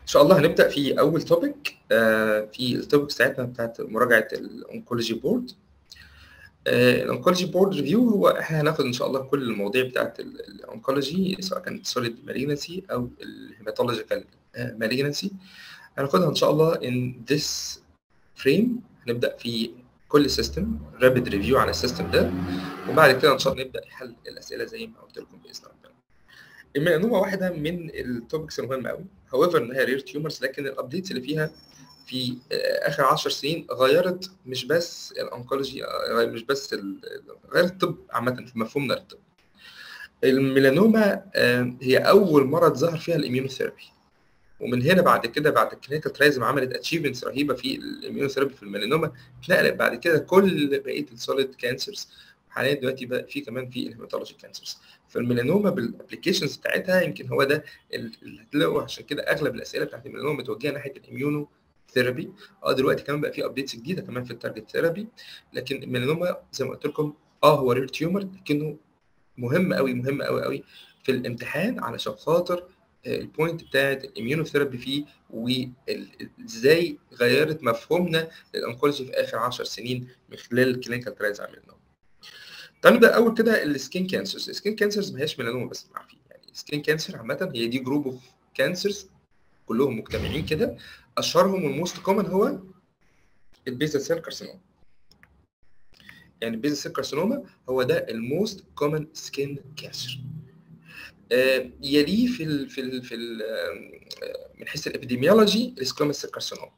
شاء الله هنبدا في اول توبيك في التوبكس بتاعتنا بتاعت مراجعه الانكولوجي بورد الانكولوجي بورد ريفيو هو احنا هناخد ان شاء الله كل المواضيع بتاعت الانكولوجي سواء كانت سوليد مالجنسي او الهيماتولوجيكال مالجنسي هناخدها ان شاء الله in this frame هنبدا في كل سيستم رابيد ريفيو على السيستم ده وبعد كده ان شاء الله نبدا حل الاسئله زي ما قلت لكم باذن الله الميلانوما واحده من التوبكس المهمه قوي however انها رير تيومرز لكن الابديتس اللي فيها في اخر 10 سنين غيرت مش بس الانكولوجي مش بس غيرت الطب عامه في مفهومنا للطب الميلانوما هي اول مرض ظهر فيها الاميونوثيرابي ومن هنا بعد كده بعد الكلينيكال ترايزم عملت اتشيفمنتس رهيبه في الاميونوثيرابي في الميلانوما اتنقلت بعد كده كل بقيه السوليد كانسرز حاليا دلوقتي بقى في كمان في الهيماتولوجي كانسرز فالميلانوما بالابلكيشنز بتاعتها يمكن هو ده اللي هتلاقوا عشان كده اغلب الاسئله بتاعت الميلانوما متوجهه ناحيه الاميونو ثيرابي اه دلوقتي كمان بقى في ابديتس جديده كمان في التارجت ثيرابي لكن الميلانوما زي ما قلت لكم اه هو رير تيومر لكنه مهم قوي مهم قوي قوي في الامتحان علشان خاطر البوينت بتاعت الاميونوثيرابي فيه وازاي غيرت مفهومنا للانكولوجي في اخر 10 سنين من خلال الكلينيكال ترايز عملناه. تعالوا نبدا اول كده السكين كانسرز، السكين كانسرز ما هياش ميلانوما بس عارفين يعني السكين كانسر عامه هي دي جروب اوف كانسرز كلهم مجتمعين كده اشهرهم والموست كومن هو البيزل سيل كارسينوما. يعني البيزل سيل كارسينوما هو ده الموست كومن سكين كانسر. آه يليه في ال في ال في ال من حيث الابيديميولوجي السكوماس سيل كارسينوما.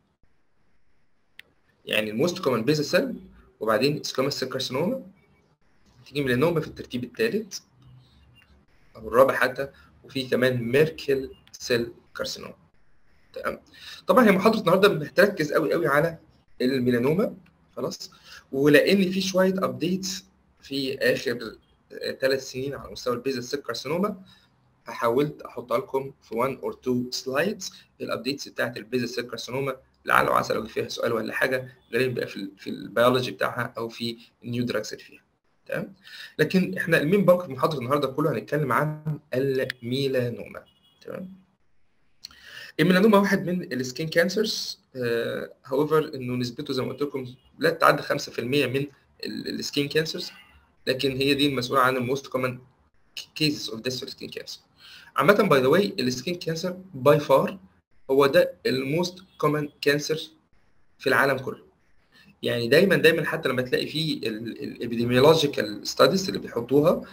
يعني الموست كومن بيزل سيل وبعدين سكوماس سيل كارسينوما تيجي ميلانوما في الترتيب الثالث او الرابع حتى وفي كمان ميركل سيل كارسينوما تمام طبعا هي محاضره النهارده بتركز قوي قوي على الميلانوما خلاص ولان في شويه ابديتس في اخر ثلاث سنين على مستوى البيزل سيل كارسينوما حاولت احطها لكم في 1 اور 2 سلايدز الابديتس بتاعت البيزل سيل كارسينوما لعل وعسى لو فيها سؤال ولا حاجه غالبا بيبقى في في البيولوجي بتاعها او في النيو دراجز اللي فيها تمام لكن احنا المين بانك في محاضره النهارده كله هنتكلم عن الميلانوما تمام الميلانوما واحد من السكين كانسرز هاويفر انه نسبته زي ما قلت لكم لا تتعدى 5% من السكين كانسرز لكن هي دي المسؤوله عن الموست كومن كيسز اوف ديث سكين كانسر عامه باي ذا واي السكين كانسر باي فار هو ده الموست كومن كانسر في العالم كله يعني دايما دايما حتى لما تلاقي في الابيديميولوجيكال ستاديز اللي بيحطوها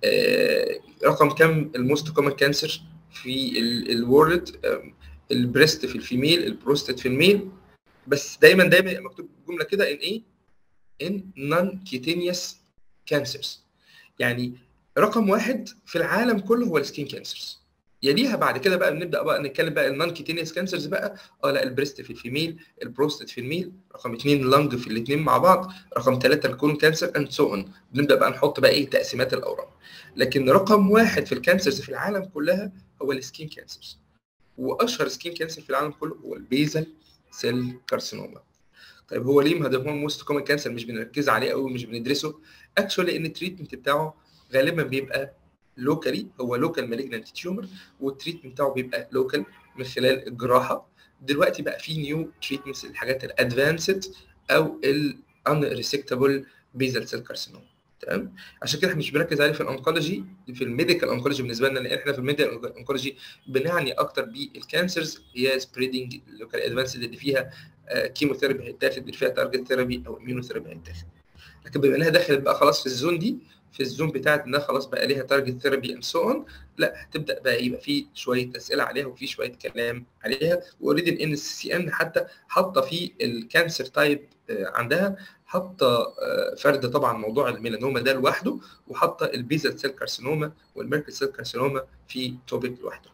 آه رقم كام الموست كومن كانسر في الورلد البريست في الفيميل البروستات في الميل بس دايما دايما مكتوب جمله كده ان ايه ان نون كيتينيوس كانسرز يعني رقم واحد في العالم كله هو السكين كانسرز يليها بعد كده بقى بنبدا بقى نتكلم بقى النون كيتينيوس كانسرز بقى اه لا البريست في الفيميل البروستات في الميل رقم اثنين اللنج في الاثنين مع بعض رقم ثلاثه الكون كانسر اند سو اون بنبدا بقى نحط بقى ايه تقسيمات الاورام لكن رقم واحد في الكانسرز في العالم كلها هو السكين كانسرز واشهر سكين كانسر في العالم كله هو البيزل سيل كارسينوما طيب هو ليه ما ده هو موست كومن كانسر مش بنركز عليه قوي مش بندرسه اكشولي ان التريتمنت بتاعه غالبا بيبقى لوكالي هو لوكال مالجنانت تيومر والتريتمنت بتاعه بيبقى لوكال من خلال الجراحه دلوقتي بقى في نيو تريتمنتس الحاجات الادفانسد او الان ريسكتابل بيزل سيل كارسينوما تمام عشان كده احنا مش بنركز عليه في الانكولوجي في الميديكال انكولوجي بالنسبه لنا لان احنا في الميديكال انكولوجي بنعني اكتر بالكانسرز هي سبريدنج لوكال ادفانسد اللي فيها كيموثيرابي هيتاخد اللي فيها تارجت ثيرابي او اميونوثيرابي هيتاخد لكن بما انها دخلت بقى خلاص في الزون دي في الزون بتاعت انها خلاص بقى ليها تارجت ثيرابي اند سو اون لا هتبدا بقى يبقى في شويه اسئله عليها وفي شويه كلام عليها واوريدي الان سي ان حتى حاطه في الكانسر تايب عندها حاطه فرد طبعا موضوع الميلانوما ده لوحده وحاطه البيزل سيل كارسينوما والميركل سيل كارسينوما في توبيك لوحده.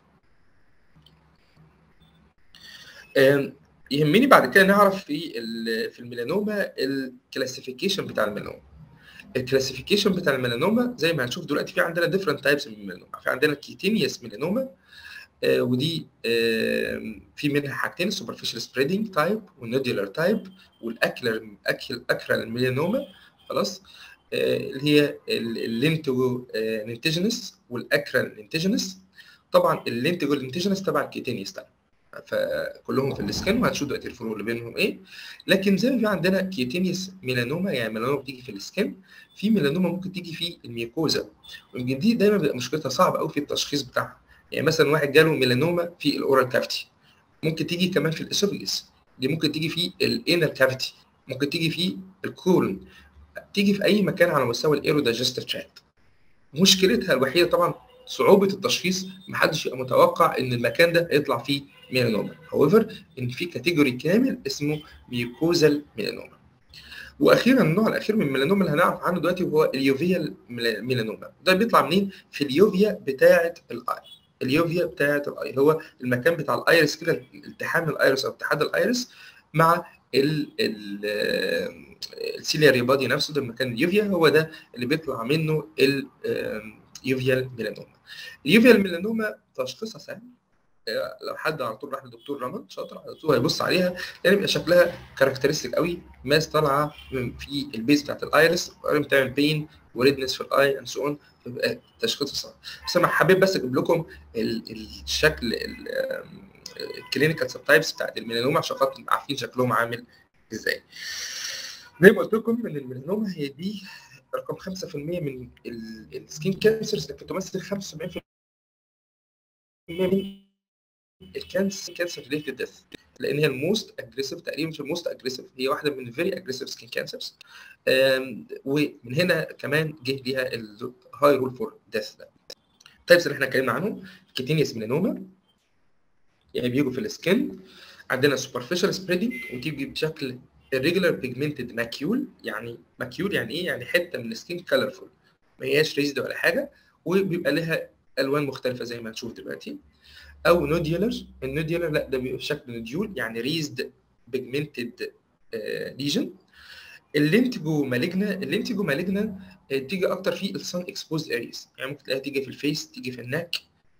يهمني بعد كده نعرف في في الميلانوما الكلاسيفيكيشن بتاع الميلانوما. الكلاسيفيكيشن بتاع الميلانوما زي ما هنشوف دلوقتي في عندنا ديفرنت تايبس من الميلانوما في عندنا كيتينيوس ميلانوما آه ودي آه في منها حاجتين السوبرفيشال سبريدنج تايب والنوديولار تايب والاكلر اكل اكرال ميلانوما خلاص آه اللي هي اللينتو ننتجنس والاكرال ننتجنس طبعا اللينتو ننتجنس تبع الكيتينيوس تايب فكلهم في السكن وهنشوف دلوقتي الفروق اللي بينهم ايه لكن زي ما في عندنا كيتينيوس ميلانوما يعني ميلانوما بتيجي في السكن في ميلانوما ممكن تيجي في الميوكوزا ويمكن دي دايما بتبقى مشكلتها صعبه قوي في التشخيص بتاعها يعني مثلا واحد جاله ميلانوما في الاورال كافيتي ممكن تيجي كمان في الاسوفيجس دي ممكن تيجي في الانال كافيتي ممكن تيجي في الكولون تيجي في اي مكان على مستوى الايرو دايجستيف تراكت مشكلتها الوحيده طبعا صعوبه التشخيص محدش يبقى متوقع ان المكان ده هيطلع فيه ميلانوما however ان في كاتيجوري كامل اسمه ميوكوزال ميلانوما واخيرا النوع الاخير من الميلانوما اللي هنعرف عنه دلوقتي هو اليوفيا ميلانوما ده بيطلع منين في اليوفيا بتاعه الاي اليوفيا بتاعه الاي هو المكان بتاع الايرس كده التحام الايرس او اتحاد الايرس مع ال ال السيلياري بادي نفسه ده المكان اليوفيا هو ده اللي بيطلع منه اليوفيا ميلانوما اليوفيا الميلانوما تشخيصها سهل لو حد على طول راح لدكتور رمض شاطر على طول هيبص عليها يعني بيبقى شكلها كاركترستيك قوي ماس طالعه في البيز بتاعت الايرس بتعمل بين وريدنس في الاي اند سو اون بيبقى تشخيصها صعب بس انا حبيت بس اجيب لكم الشكل الكلينيكال سب تايبس بتاعت الميلانوما عشان خاطر نبقى عارفين شكلهم عامل ازاي زي ما قلت لكم ان الميلانوما هي دي رقم 5% من السكين كانسرز اللي بتمثل 75% من الكانسر كانسر ريليتد ديث لان هي الموست اجريسيف تقريبا مش الموست اجريسيف هي واحده من الفيري اجريسيف سكين كانسرز ومن هنا كمان جه ليها الهاي رول فور ديث ده التايبس اللي احنا اتكلمنا عنهم كيتينيوس ميلانوما يعني بيجوا في السكن عندنا سوبرفيشال سبريدنج وتيجي بشكل irregular pigmented macule يعني macule يعني ايه؟ يعني حته من السكين كلرفول ما هياش ريزد ولا حاجه وبيبقى لها الوان مختلفه زي ما هنشوف دلوقتي او نوديولر النوديولر لا ده بيبقى بشكل نوديول يعني ريزد بيجمنتد ليجن اللينتجو مالجنا اللينتجو مالجنا تيجي اكتر في السن اكسبوزد اريز يعني ممكن تلاقيها تيجي في الفيس تيجي في النك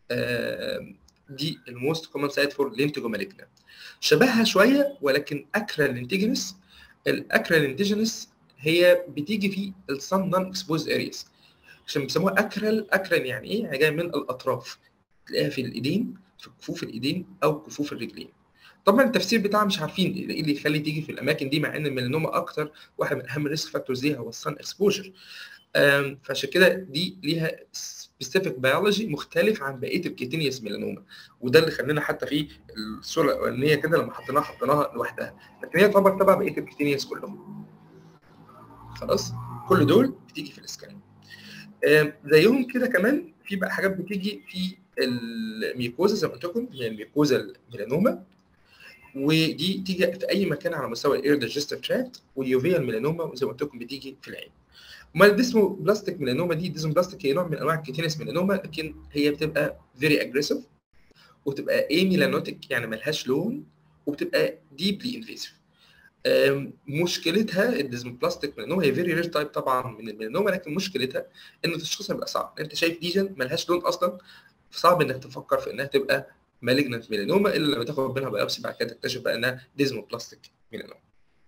دي الموست كومن سايت فور لينتجو مالجنا شبهها شويه ولكن اكرا لينتيجنس الاكرا لينتيجنس هي بتيجي في السن نون اكسبوز ارياز عشان بيسموها اكرل اكرل يعني ايه؟ يعني جايه من الاطراف تلاقيها في الايدين في كفوف الايدين او كفوف الرجلين طبعا التفسير بتاعها مش عارفين ايه اللي يخلي تيجي في الاماكن دي مع ان الميلانوما اكتر واحد من اهم الريسك فاكتورز ليها هو السن اكسبوجر فعشان كده دي ليها سبيسيفيك بيولوجي مختلف عن بقيه الكيتينيوس ميلانوما وده اللي خلينا حتى في الصوره الاولانيه كده لما حطيناها حطيناها لوحدها لكن هي طبعا تبع بقيه الكيتينيوس كلهم خلاص كل دول بتيجي في الاسكان زيهم كده كمان في بقى حاجات بتيجي في الميكوزا زي ما قلت لكم هي الميكوزا الميلانوما ودي تيجي في اي مكان على مستوى الاير دايجستيف تراكت واليوفيا الميلانوما وزي ما قلت لكم بتيجي في العين امال الديسمو بلاستيك ميلانوما دي ديسمو بلاستيك هي نوع من انواع الكيتينس ميلانوما لكن هي بتبقى فيري اجريسيف وتبقى اي ميلانوتيك يعني ملهاش لون وبتبقى ديبلي انفيسيف مشكلتها الديزموبلاستيك ميلانوما هي فيري رير تايب طبعا من الميلانوما لكن مشكلتها ان تشخيصها بيبقى صعب انت شايف ليجن ملهاش لون اصلا صعب انك تفكر في انها تبقى مالجنت ميلانوما الا لما تاخد منها بايوبسي بعد كده تكتشف بقى انها ديزموبلاستيك ميلانوما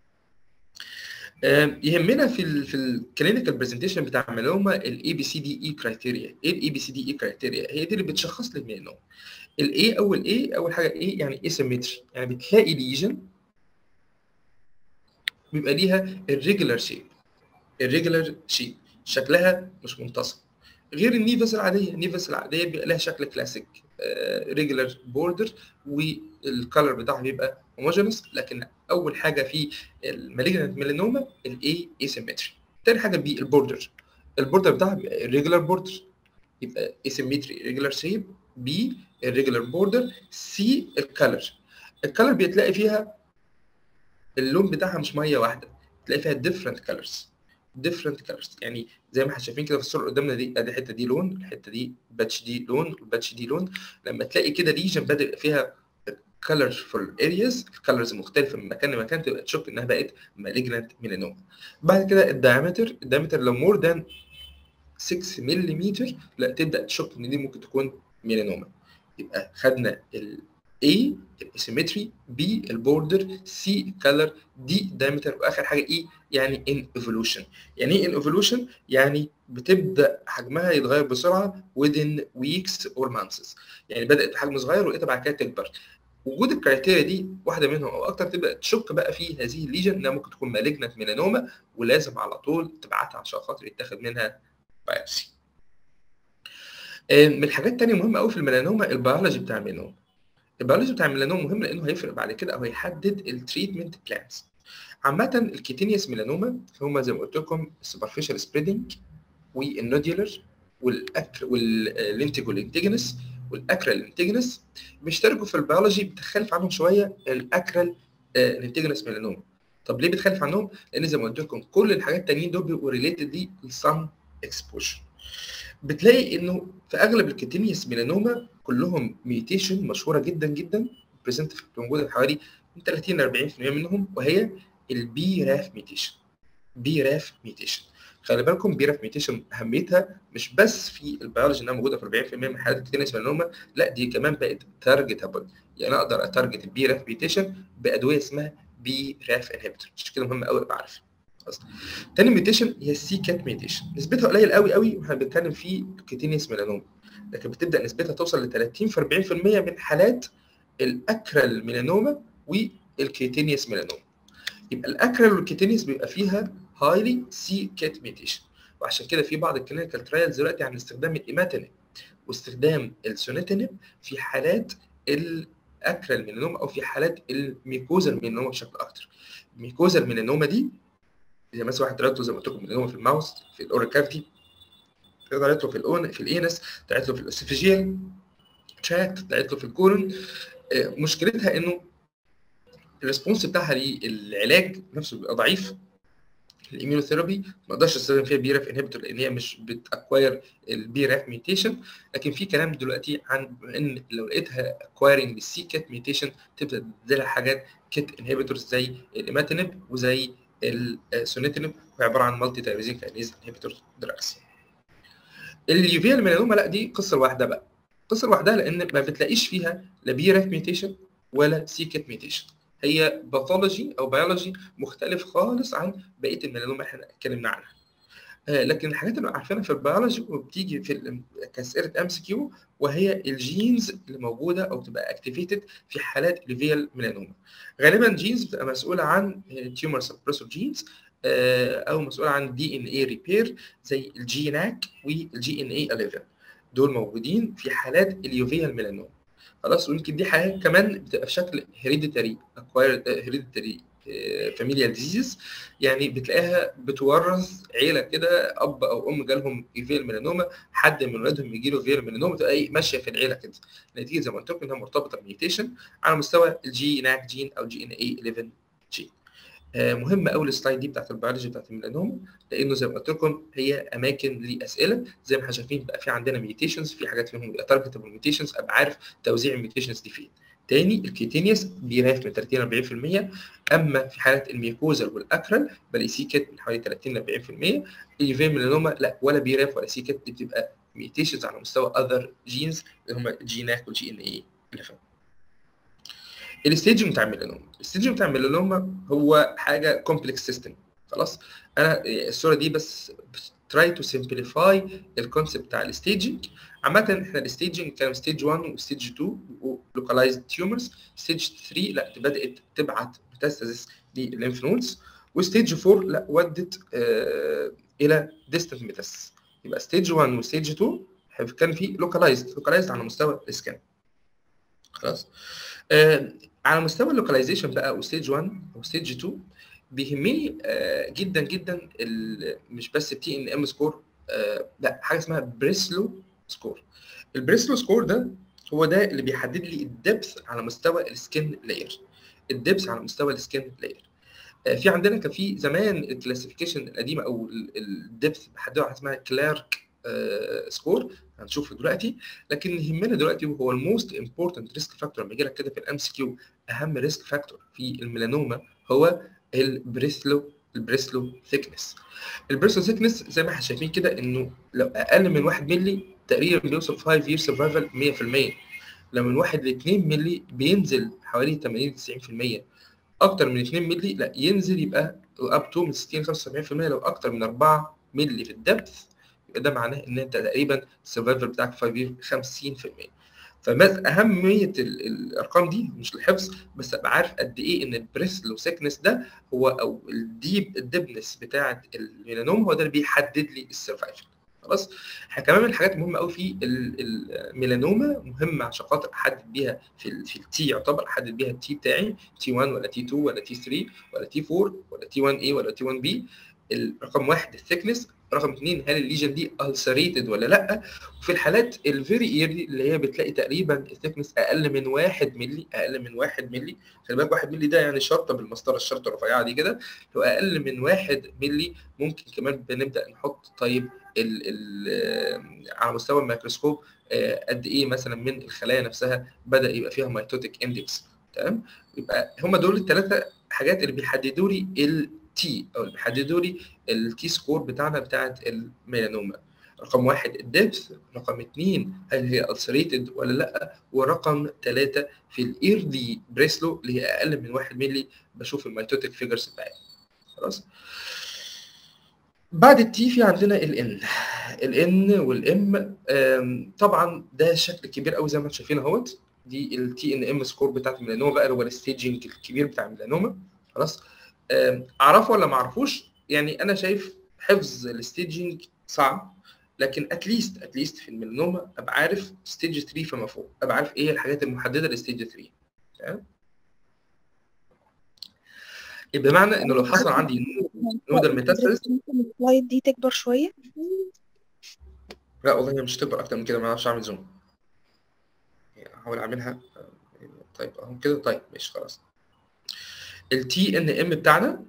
يهمنا في ال في الكلينيكال برزنتيشن بتاع الميلانوما الاي بي سي دي اي كرايتيريا ايه الاي بي سي دي اي كرايتيريا هي دي اللي بتشخص لي الميلانوما الاي اول ايه اول حاجه ايه يعني اسيمتري يعني بتلاقي ليجن بيبقى ليها الريجولار شيب الريجولار شيب شكلها مش منتصف غير النيفس العاديه النيفس العاديه بيبقى لها شكل كلاسيك ريجولار بوردر والكالر بتاعها بيبقى هوموجينس لكن اول حاجه في المالجنت ميلانوما الاي اسيمتري تاني حاجه بي البوردر البوردر بتاعها بيبقى الريجولار بوردر يبقى اسيمتري ريجولار شيب بي الريجولار بوردر سي الكالر الكالر بيتلاقي فيها اللون بتاعها مش ميه واحده تلاقي فيها different colors different colors يعني زي ما احنا شايفين كده في الصوره اللي قدامنا دي ادي الحته دي لون الحته دي باتش دي لون الباتش دي لون لما تلاقي كده ليجن بدا فيها colorful areas الكالرز مختلفه من مكان لمكان تبقى تشك انها بقت malignant melanoma بعد كده الدايمتر الدايمتر لو مور ذان 6 ملم لا تبدا تشك ان دي ممكن تكون ميلانوما يبقى خدنا ال A الاسيمتري B البوردر C الكالر D diameter واخر حاجه E يعني in evolution يعني ايه in evolution يعني بتبدا حجمها يتغير بسرعه within weeks or months يعني بدات بحجم صغير ولقيتها بعد كده تكبر وجود الكرايتيريا دي واحده منهم او اكتر تبدا تشك بقى في هذه الليجن انها ممكن تكون مالجنت ميلانوما ولازم على طول تبعتها عشان خاطر يتاخد منها بايوبسي من الحاجات التانية مهمة قوي في الميلانوما البيولوجي بتاع الميلانوما البيولوجي بتاع الميلانوما مهم لانه هيفرق بعد كده او هيحدد التريتمنت بلانز عامة الكيتينيوس ميلانوما هما زي ما قلت لكم السوبرفيشال سبريدنج والنوديولر والاكر واللينتيجول انتيجنس والاكرال انتيجنس بيشتركوا في البيولوجي بتختلف عنهم شويه الاكرال انتيجنس ميلانوما طب ليه بتختلف عنهم؟ لان زي ما قلت لكم كل الحاجات التانيين دول بيبقوا ريليتد دي للصن اكسبوجر بتلاقي انه في اغلب الكيتينيوس ميلانوما كلهم ميوتيشن مشهوره جدا جدا بريزنت موجوده حوالي من 30 ل 40% منهم وهي البي راف ميوتيشن بي راف ميوتيشن خلي بالكم بي راف ميوتيشن اهميتها مش بس في البيولوجي انها موجوده في 40% من حالات الكيتينيوس ميلانوما لا دي كمان بقت تارجتابل يعني اقدر اتارجت البي راف ميوتيشن بادويه اسمها بي راف انهبيتور مش كده مهم قوي ابقى عارف تاني ميوتيشن هي السي كات ميوتيشن نسبتها قليل قوي قوي واحنا بنتكلم في كيتينيوس ميلانوما لكن بتبدا نسبتها توصل ل 30 في 40% من حالات الاكرال ميلانوما والكيتينيوس ميلانوما يبقى الاكرال والكيتينيوس بيبقى فيها هايلي سي كات ميوتيشن وعشان كده في بعض الكلينيكال ترايلز دلوقتي عن استخدام الايماتينيب واستخدام السونيتينيب في حالات الاكرال ميلانوما او في حالات الميكوزا ميلانوما بشكل اكتر الميكوزا ميلانوما دي زي مثلا واحد طلعت له زي ما قلت لكم ميلانوما في الماوس في الاورال كافيتي طلعت له في الأون في الانس طلعت له في الاسفجيال تراكت طلعت له في الكورن مشكلتها انه الريسبونس بتاعها للعلاج نفسه بيبقى ضعيف الاميونوثيرابي ما اقدرش استخدم فيها بي راف انهبيتور لان هي مش بتاكواير البي راف ميوتيشن لكن في كلام دلوقتي عن ان لو لقيتها اكوايرنج بالسي كات ميوتيشن تبدا تديلها حاجات كيت انهبيتورز زي الاماتينب وزي السونيتينب وهي عباره عن مالتي تايروزين كاينيز انهبيتور دراجز اليوفيال ميلانوما لا دي قصه لوحدها بقى قصه لوحدها لان ما بتلاقيش فيها لا بي راف ميوتيشن ولا سي كات ميوتيشن هي باثولوجي او بيولوجي مختلف خالص عن بقيه الميلانوما اللي احنا اتكلمنا عنها آه لكن الحاجات اللي عارفينها في البيولوجي وبتيجي في كاسئله ام سي كيو وهي الجينز اللي موجوده او تبقى اكتيفيتد في حالات الليفيال ميلانوما غالبا جينز بتبقى مسؤوله عن تيومر سبريسور جينز او مسؤوله عن دي ان اي ريبير زي الجي ناك والجي ان اي 11 دول موجودين في حالات اليوفيال ميلانوما خلاص ويمكن دي حاجات كمان بتبقى في شكل هيريديتاري اكوايرد هيريديتاري فاميليال ديزيز يعني بتلاقيها بتورث عيله كده اب او ام جالهم فيل ميلانوما حد من ولادهم يجي له فيل ميلانوما تبقى ايه ماشيه في العيله كده نتيجه زي ما قلت لكم انها مرتبطه بميوتيشن على مستوى الجي ناك جين او جي ان اي 11 جين مهمه قوي السلايد دي بتاعت البيولوجي بتاعت الميلانوما لانه زي ما قلت لكم هي اماكن لاسئله زي ما احنا شايفين بقى في عندنا ميوتيشنز في حاجات فيهم بيبقى تارجتبل ميوتيشنز ابقى عارف توزيع الميوتيشنز دي فين تاني الكيتينيوس بيراف من 30 ل 40% اما في حالات الميوكوزال والاكرال بلاقي سيكت من حوالي 30 ل 40% اليوفين ميلانوما لا ولا بيراف ولا سيكت دي بتبقى ميوتيشنز على مستوى اذر جينز اللي هم جيناك والجي ان اي 11 الستيج بتاع الميلانوما الستيج بتاع الميلانوما هو حاجه كومبلكس سيستم خلاص انا الصوره دي بس تراي تو سمبليفاي الكونسيبت بتاع الستيجنج عامة احنا الستيجنج كان ستيج 1 وستيج 2 لوكالايزد تيومرز ستيج 3 لا بدات تبعت ميتاستاسيس للليمف نودز وستيج 4 لا ودت آه الى ديستنت ميتاستاسيس يبقى ستيج 1 وستيج 2 كان في لوكالايزد لوكالايزد على مستوى السكان خلاص آه على مستوى اللوكاليزيشن بقى وستيج 1 وستيج 2 بيهمني آه جدا جدا مش بس التي ان ام سكور آه لا حاجه اسمها بريسلو سكور البريسلو سكور ده هو ده اللي بيحدد لي الدبث على مستوى السكين لاير الدبث على مستوى السكين لاير آه في عندنا كان في زمان الكلاسيفيكيشن القديمه او الدبث بحددها اسمها كلارك سكور هنشوفه دلوقتي لكن يهمنا دلوقتي هو الموست امبورتنت ريسك فاكتور لما يجي لك كده في الام سي كيو اهم ريسك فاكتور في الميلانوما هو البريسلو البريسلو ثيكنس البريسلو ثيكنس زي ما احنا شايفين كده انه لو اقل من 1 مللي تقريبا بيوصل 5 يير سرفايفل 100% لو من 1 ل 2 مللي بينزل حوالي 80 90% اكتر من 2 مللي لا ينزل يبقى اب تو من 60 75% لو اكتر من 4 مللي في الدبث يبقى ده معناه ان انت تقريبا السرفايفل بتاعك 5 يير 50% فأهمية الأرقام دي مش الحفظ بس أبقى عارف قد إيه إن البريسلو سيكنس ده هو أو الديب الدبنس بتاعة الميلانوم هو ده اللي بيحدد لي السرفايفل خلاص احنا كمان من الحاجات المهمه قوي في الميلانوما مهمه عشان خاطر احدد بيها في ال في التي يعتبر احدد بيها التي بتاعي تي 1 ولا تي 2 ولا تي 3 ولا تي 4 ولا تي 1 اي ولا تي 1 بي الرقم واحد الثيكنس رقم اثنين هل الليجن دي ulcerated ولا لا وفي الحالات الفيري ايرلي اللي هي بتلاقي تقريبا الثيكنس اقل من 1 مللي اقل من 1 مللي خلي بالك 1 مللي ده يعني شرطه بالمسطره الشرطه الرفيعه دي كده لو اقل من 1 مللي ممكن كمان بنبدا نحط طيب ال ال على مستوى الميكروسكوب قد ايه مثلا من الخلايا نفسها بدا يبقى فيها ميتوتيك اندكس تمام يبقى هم دول الثلاثه حاجات اللي بيحددوا لي التي او اللي بيحددوا لي التي سكور بتاعنا بتاعت الميلانوما رقم واحد الدبث رقم اثنين هل هي ulcerated ولا لا ورقم ثلاثة في الايرلي بريسلو اللي هي اقل من 1 مللي بشوف الميتوتيك فيجرز بتاعتها خلاص بعد التي في عندنا الان الان والام طبعا ده شكل كبير قوي زي ما انتم شايفين اهوت دي التي ان ام سكور بتاعت الميلانوما بقى اللي هو الستيجنج الكبير بتاع الميلانوما خلاص اعرفه ولا ما اعرفوش يعني انا شايف حفظ الستيجنج صعب لكن اتليست اتليست في الميلانوما ابقى عارف ستيج 3 فما فوق ابقى عارف ايه الحاجات المحدده لستيج 3 تمام يبقى معنى انه لو حصل عندي نودال ميتاستاسيس ممكن السلايد دي تكبر شويه لا والله هي مش هتكبر اكتر من كده ما اعرفش اعمل زوم احاول اعملها طيب اهو كده طيب ماشي خلاص التي ان ام بتاعنا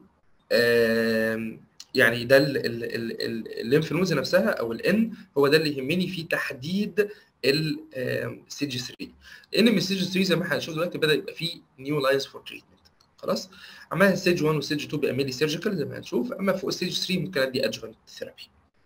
يعني ده الليمف نودز نفسها او الان هو ده اللي يهمني في تحديد الستيج 3 لان من ستيج 3 زي ما احنا هنشوف دلوقتي بدا يبقى فيه نيو لاينز فور تريتمنت خلاص عملها ستيج 1 وستيج 2 بيعمل سيرجيكال زي ما هنشوف اما فوق ستيج 3 ممكن ادي ادجفنت ثيرابي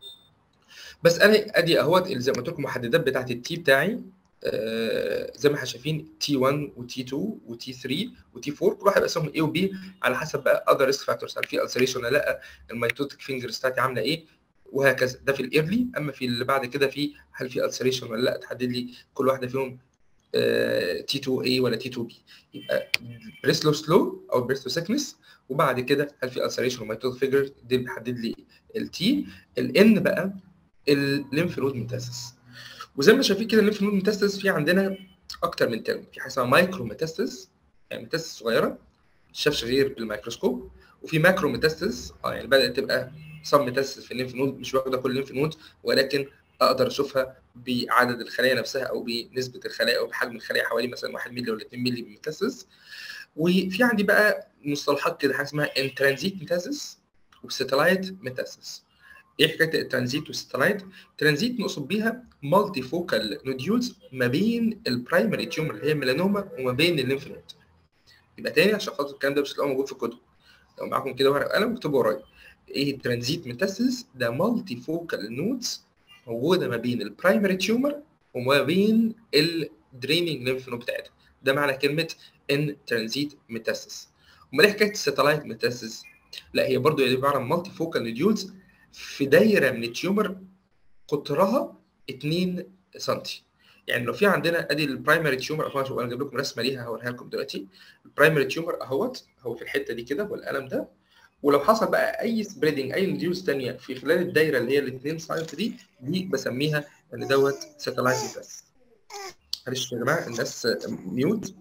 بس انا ادي اهوت زي ما قلت لكم المحددات بتاعت التي بتاعي آه زي ما احنا شايفين تي 1 وتي 2 وتي 3 وتي 4 كل واحد بقسمهم اي وبي على حسب بقى اذر ريسك فاكتورز هل في السريشن ولا لا الميتوتيك فينجرز بتاعتي عامله ايه وهكذا ده في الايرلي اما في اللي بعد كده في هل في السريشن ولا لا تحدد لي كل واحده فيهم تي 2 اي ولا تي 2 بي يبقى بريسلو سلو او بريسلو سيكنس وبعد كده هل في السريشن وميتوتيك فيجر دي بيحدد لي التي الان بقى الليمف نود ميتاسيس وزي ما شايفين كده الليمف نود ميتاستاس في عندنا اكتر من ترم في حاجه اسمها مايكرو ميتاستاس يعني ميتاستاس صغيره شافش غير بالميكروسكوب وفي ماكرو ميتاستاس اه يعني بدات تبقى صم ميتاستاس في الليمف نود مش واخده كل الليمف نود ولكن اقدر اشوفها بعدد الخلايا نفسها او بنسبه الخلايا او بحجم الخلايا حوالي مثلا 1 مللي ولا 2 مللي ميتاستاس وفي عندي بقى مصطلحات كده حاجه اسمها انترانزيت ميتاستاس وساتلايت ميتاستاس ايه حكايه الترانزيت والستلايت؟ الترانزيت نقصد بيها مالتي فوكال نوديولز ما بين البرايمري تيومر اللي هي الميلانوما وما بين الليمف نود. يبقى تاني عشان خاطر الكلام ده مش هتلاقوه موجود في الكتب. لو معاكم كده ورقه وقلم اكتبوا ورايا. ايه الترانزيت ميتاسيس؟ ده مالتي فوكال نودز موجوده ما بين البرايمري تيومر وما بين الدريننج ليمف نود بتاعتها. ده معنى كلمه ان ترانزيت ميتاسيس. امال ايه حكايه الستلايت ميتاسيس؟ لا هي برضه عباره عن مالتي فوكال نوديولز في دايره من التيومر قطرها 2 سم يعني لو في عندنا ادي البرايمري تيومر اهو انا جايب لكم رسمه ليها هوريها لكم دلوقتي البرايمري تيومر اهوت هو في الحته دي كده والقلم ده ولو حصل بقى اي سبريدنج اي نديوز ثانيه في خلال الدايره اللي هي الاثنين سايت دي دي بسميها ان دوت ساتلايت بس معلش يا جماعه الناس ميوت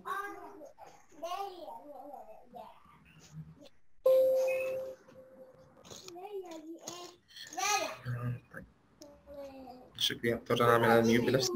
شكلي هضطر اعمل ميوت بنفسي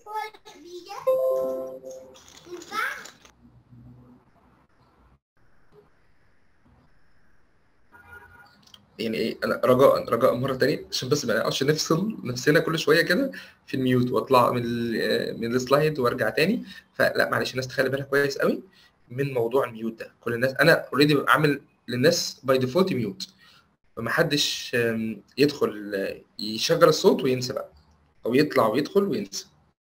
يعني ايه انا رجاء رجاء مره تانية عشان بس ما نقعدش نفصل نفسنا كل شويه كده في الميوت واطلع من ال من السلايد وارجع تاني فلا معلش الناس تخلي بالها كويس قوي من موضوع الميوت ده كل الناس انا اوريدي ببقى عامل للناس باي ديفولت ميوت فمحدش يدخل يشغل الصوت وينسى بقى او يطلع ويدخل وينسى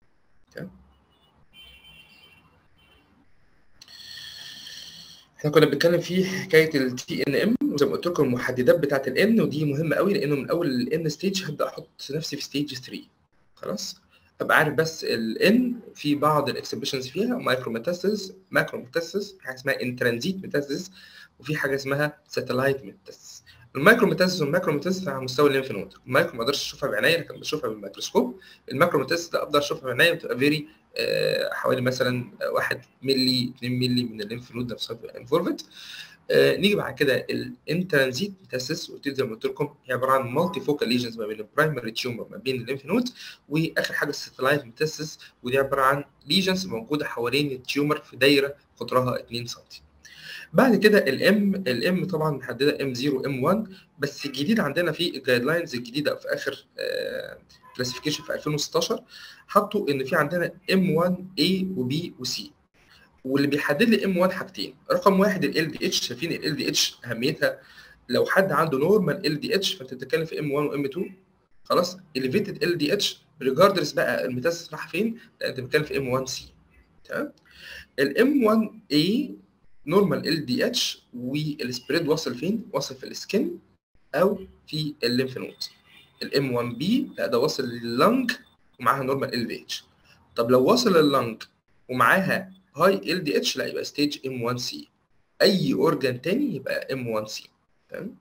احنا كنا بنتكلم في حكايه التي ان ام وزي ما قلت لكم المحددات بتاعه الان ودي مهمه قوي لانه من اول الان ستيج هبدا احط نفسي في ستيج 3 خلاص ابقى عارف بس الان في بعض الاكسبشنز فيها مايكرو ميتاسيس ماكرو ميتاسيس حاجه اسمها انترانزيت ميتاسيس وفي حاجه اسمها ساتلايت ميتاسيس المايكرو ميتاسيس والماكرو ميتاسيس على مستوى الليمف نود المايكرو ما اقدرش اشوفها بعينيا لكن بشوفها بالميكروسكوب الماكرو ميتاسيس ده اقدر اشوفها بعينيا بتبقى فيري آه حوالي مثلا 1 مللي 2 مللي من الليمف نود نفسها بتبقى انفولفد آه نيجي بعد كده الانترانزيت ميتاسيس قلت زي ما قلت لكم هي عباره عن مالتي فوكال ليجنز ما بين البرايمري تيومر ما بين الليمف نود واخر حاجه الساتلايت ميتاسيس ودي عباره عن ليجنز موجوده حوالين التيومر في دايره قطرها 2 سم بعد كده الام الام طبعا محدده ام 0 ام 1 بس الجديد عندنا في الجايد لاينز الجديده في اخر كلاسيفيكيشن في 2016 حطوا ان في عندنا ام 1 A وبي وسي واللي بيحدد لي ام 1 حاجتين رقم واحد ال دي اتش شايفين ال دي اتش اهميتها لو حد عنده نورمال ال دي اتش فانت بتتكلم في ام 1 وام 2 خلاص اليفيتد ال دي اتش ريجاردلس بقى الميتاسيس راح فين لا انت بتتكلم في ام 1 سي تمام الام 1 A نورمال ال دي اتش والسبريد واصل فين؟ واصل في السكن او في الليمف نود الام 1 بي لا ده واصل لللنج ومعاها نورمال ال دي اتش طب لو واصل لللنج ومعاها هاي ال دي اتش لا يبقى ستيج ام 1 سي اي اورجان تاني يبقى ام 1 سي تمام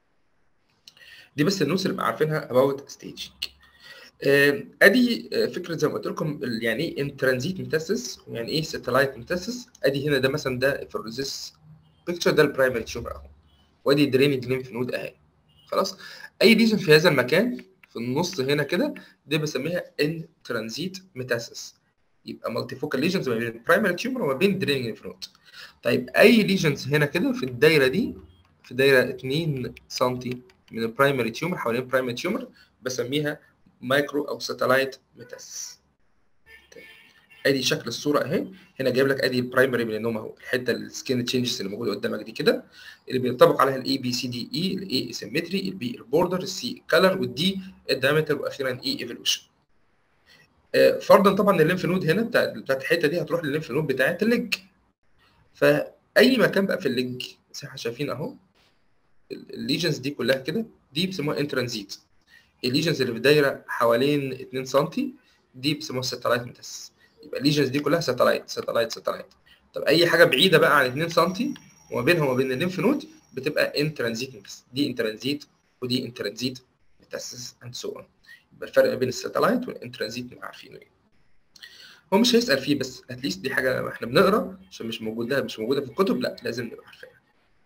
دي بس النوتس اللي عارفينها اباوت ستيجنج ادي فكره زي ما قلت لكم يعني ايه انترانزيت ميتاسيس ويعني ايه ساتلايت ميتاسيس ادي هنا ده مثلا ده فورزيس بيكتشر ده البرايمري تيومر اهو وادي درينج ليمف نود اهي خلاص اي ليجن في هذا المكان في النص هنا كده دي بسميها انترانزيت ميتاسيس يبقى مالتي فوكال ليجنز ما بين البرايمري تيومر وما بين درينج ليمف نود طيب اي ليجنز هنا كده في الدايره دي في دايره 2 سم من البرايمري تيومر حوالين البرايمري تيومر بسميها مايكرو او ساتلايت ميتاسيس ادي شكل الصوره اهي هنا جايب لك ادي البرايمري ميلانوما اهو الحته السكين تشينجز اللي موجوده قدامك دي كده اللي بينطبق عليها الاي بي سي دي اي الاي اسيمتري البي البوردر السي الكالر والدي الدايمتر واخيرا اي ايفولوشن فرضا طبعا الليمف نود هنا بتاع بتاعت الحته دي هتروح للليمف نود بتاعت الليج فاي مكان بقى في الليج زي ما احنا شايفين اهو الليجنز دي كلها كده دي بيسموها انترانزيت الليجنز اللي في الدايره حوالين 2 سم دي بيسموها ساتلايت ميتاسيس يبقى الليجنز دي كلها ساتلايت ساتلايت ساتلايت طب اي حاجه بعيده بقى عن 2 سم وما بينها وما بين الليمف نود بتبقى انترانزيت ميتاسيس دي انترانزيت ودي انترانزيت ميتاسيس اند سو اون يبقى الفرق بين الساتلايت والانترانزيت نبقى عارفينه ايه هو مش هيسال فيه بس اتليست دي حاجه احنا بنقرا عشان مش موجوده مش موجوده في الكتب لا لازم نبقى عارفينها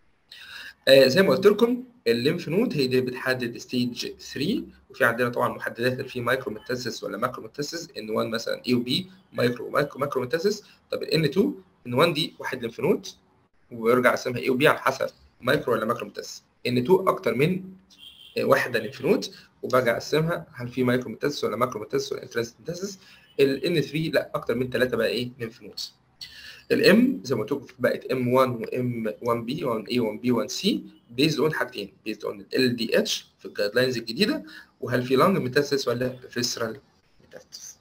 آه زي ما قلت لكم الليمف نود هي دي بتحدد ستيج 3 وفي عندنا طبعا محددات اللي في مايكرو ميتاسيس ولا ماكرو ميتاسيس ان 1 مثلا اي وبي مايكرو ومايكرو ماكرو ميتاسيس طب الان 2 ان 1 دي واحد ليمف نود ويرجع اسمها اي وبي على حسب مايكرو ولا ماكرو ميتاسيس ان 2 اكتر من واحده ليمف نود وبرجع اقسمها هل في مايكرو ميتاسيس ولا ماكرو ميتاسيس ولا انترنس ميتاسيس الان 3 لا اكتر من ثلاثه بقى ايه ليمف نودز الام زي ما قلت لكم بقت ام 1 وام 1 بي 1 اي 1 بي 1 سي بيزد اون حاجتين بيزد اون ال دي اتش في الجايد لاينز الجديده وهل في لانج ميتاسيس ولا فيسرال ميتاسيس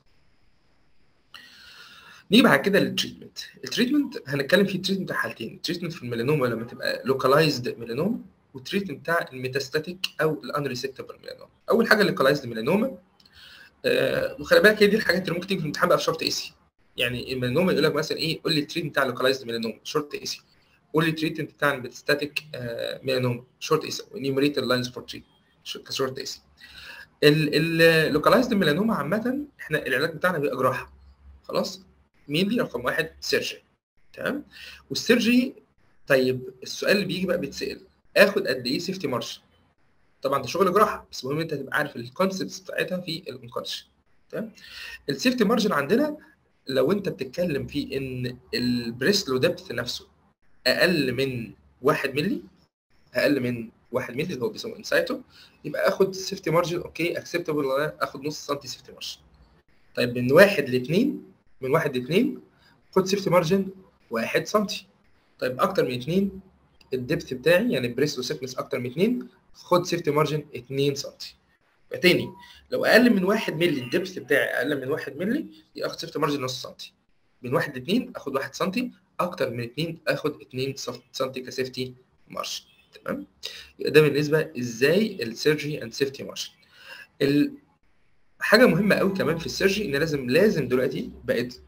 نيجي بعد كده للتريتمنت التريتمنت هنتكلم فيه تريتمنت بتاع حالتين التريتمنت في الميلانوما لما تبقى لوكالايزد ميلانوما والتريتمنت بتاع الميتاستاتيك او الانريسكتبل ميلانوما اول حاجه اللوكالايزد ميلانوما آه وخلي بالك هي دي الحاجات اللي ممكن تيجي في الامتحان بقى في شرط ايسي يعني الميلانوما يقول لك مثلا ايه قول لي التريتمنت بتاع اللوكالايزد ميلانوما شورت ايسي قول لي التريتمنت بتاع الميتاستاتيك ميلانوما شورت ايسي ونيومريت اللاينز فور تريت كشورت ايسي اللوكالايزد ميلانوما عامه احنا العلاج بتاعنا بيبقى جراحه خلاص مين دي رقم واحد سيرجري تمام والسيرجري طيب السؤال اللي بيجي بقى بيتسال اخد قد ايه سيفتي مارشن طبعا ده شغل جراحه بس المهم انت تبقى عارف الكونسبتس بتاعتها في الانكولوجي تمام السيفتي مارجن عندنا لو انت بتتكلم في ان البريست لو ديبث نفسه اقل من 1 مللي اقل من 1 مللي اللي هو بيسموه انسايتو يبقى اخد سيفتي مارجن اوكي اكسبتبل اخد نص سنتي سيفتي مارجن طيب من 1 ل 2 من 1 ل 2 خد سيفتي مارجن 1 سنتي طيب اكتر من 2 الدبث بتاعي يعني بريست وسيكنس اكتر من 2 خد سيفتي مارجن 2 سنتي تاني لو اقل من 1 مللي الدبث بتاعي اقل من 1 مللي يبقى اخد سيفتي مارجن نص سنتي من 1 ل 2 اخد 1 سنتي اكتر من 2 اخد 2 سنتي كسيفتي مارجن تمام يبقى ده بالنسبه ازاي السيرجري اند سيفتي مارجن حاجه مهمه قوي كمان في السيرجي ان لازم لازم دلوقتي بقت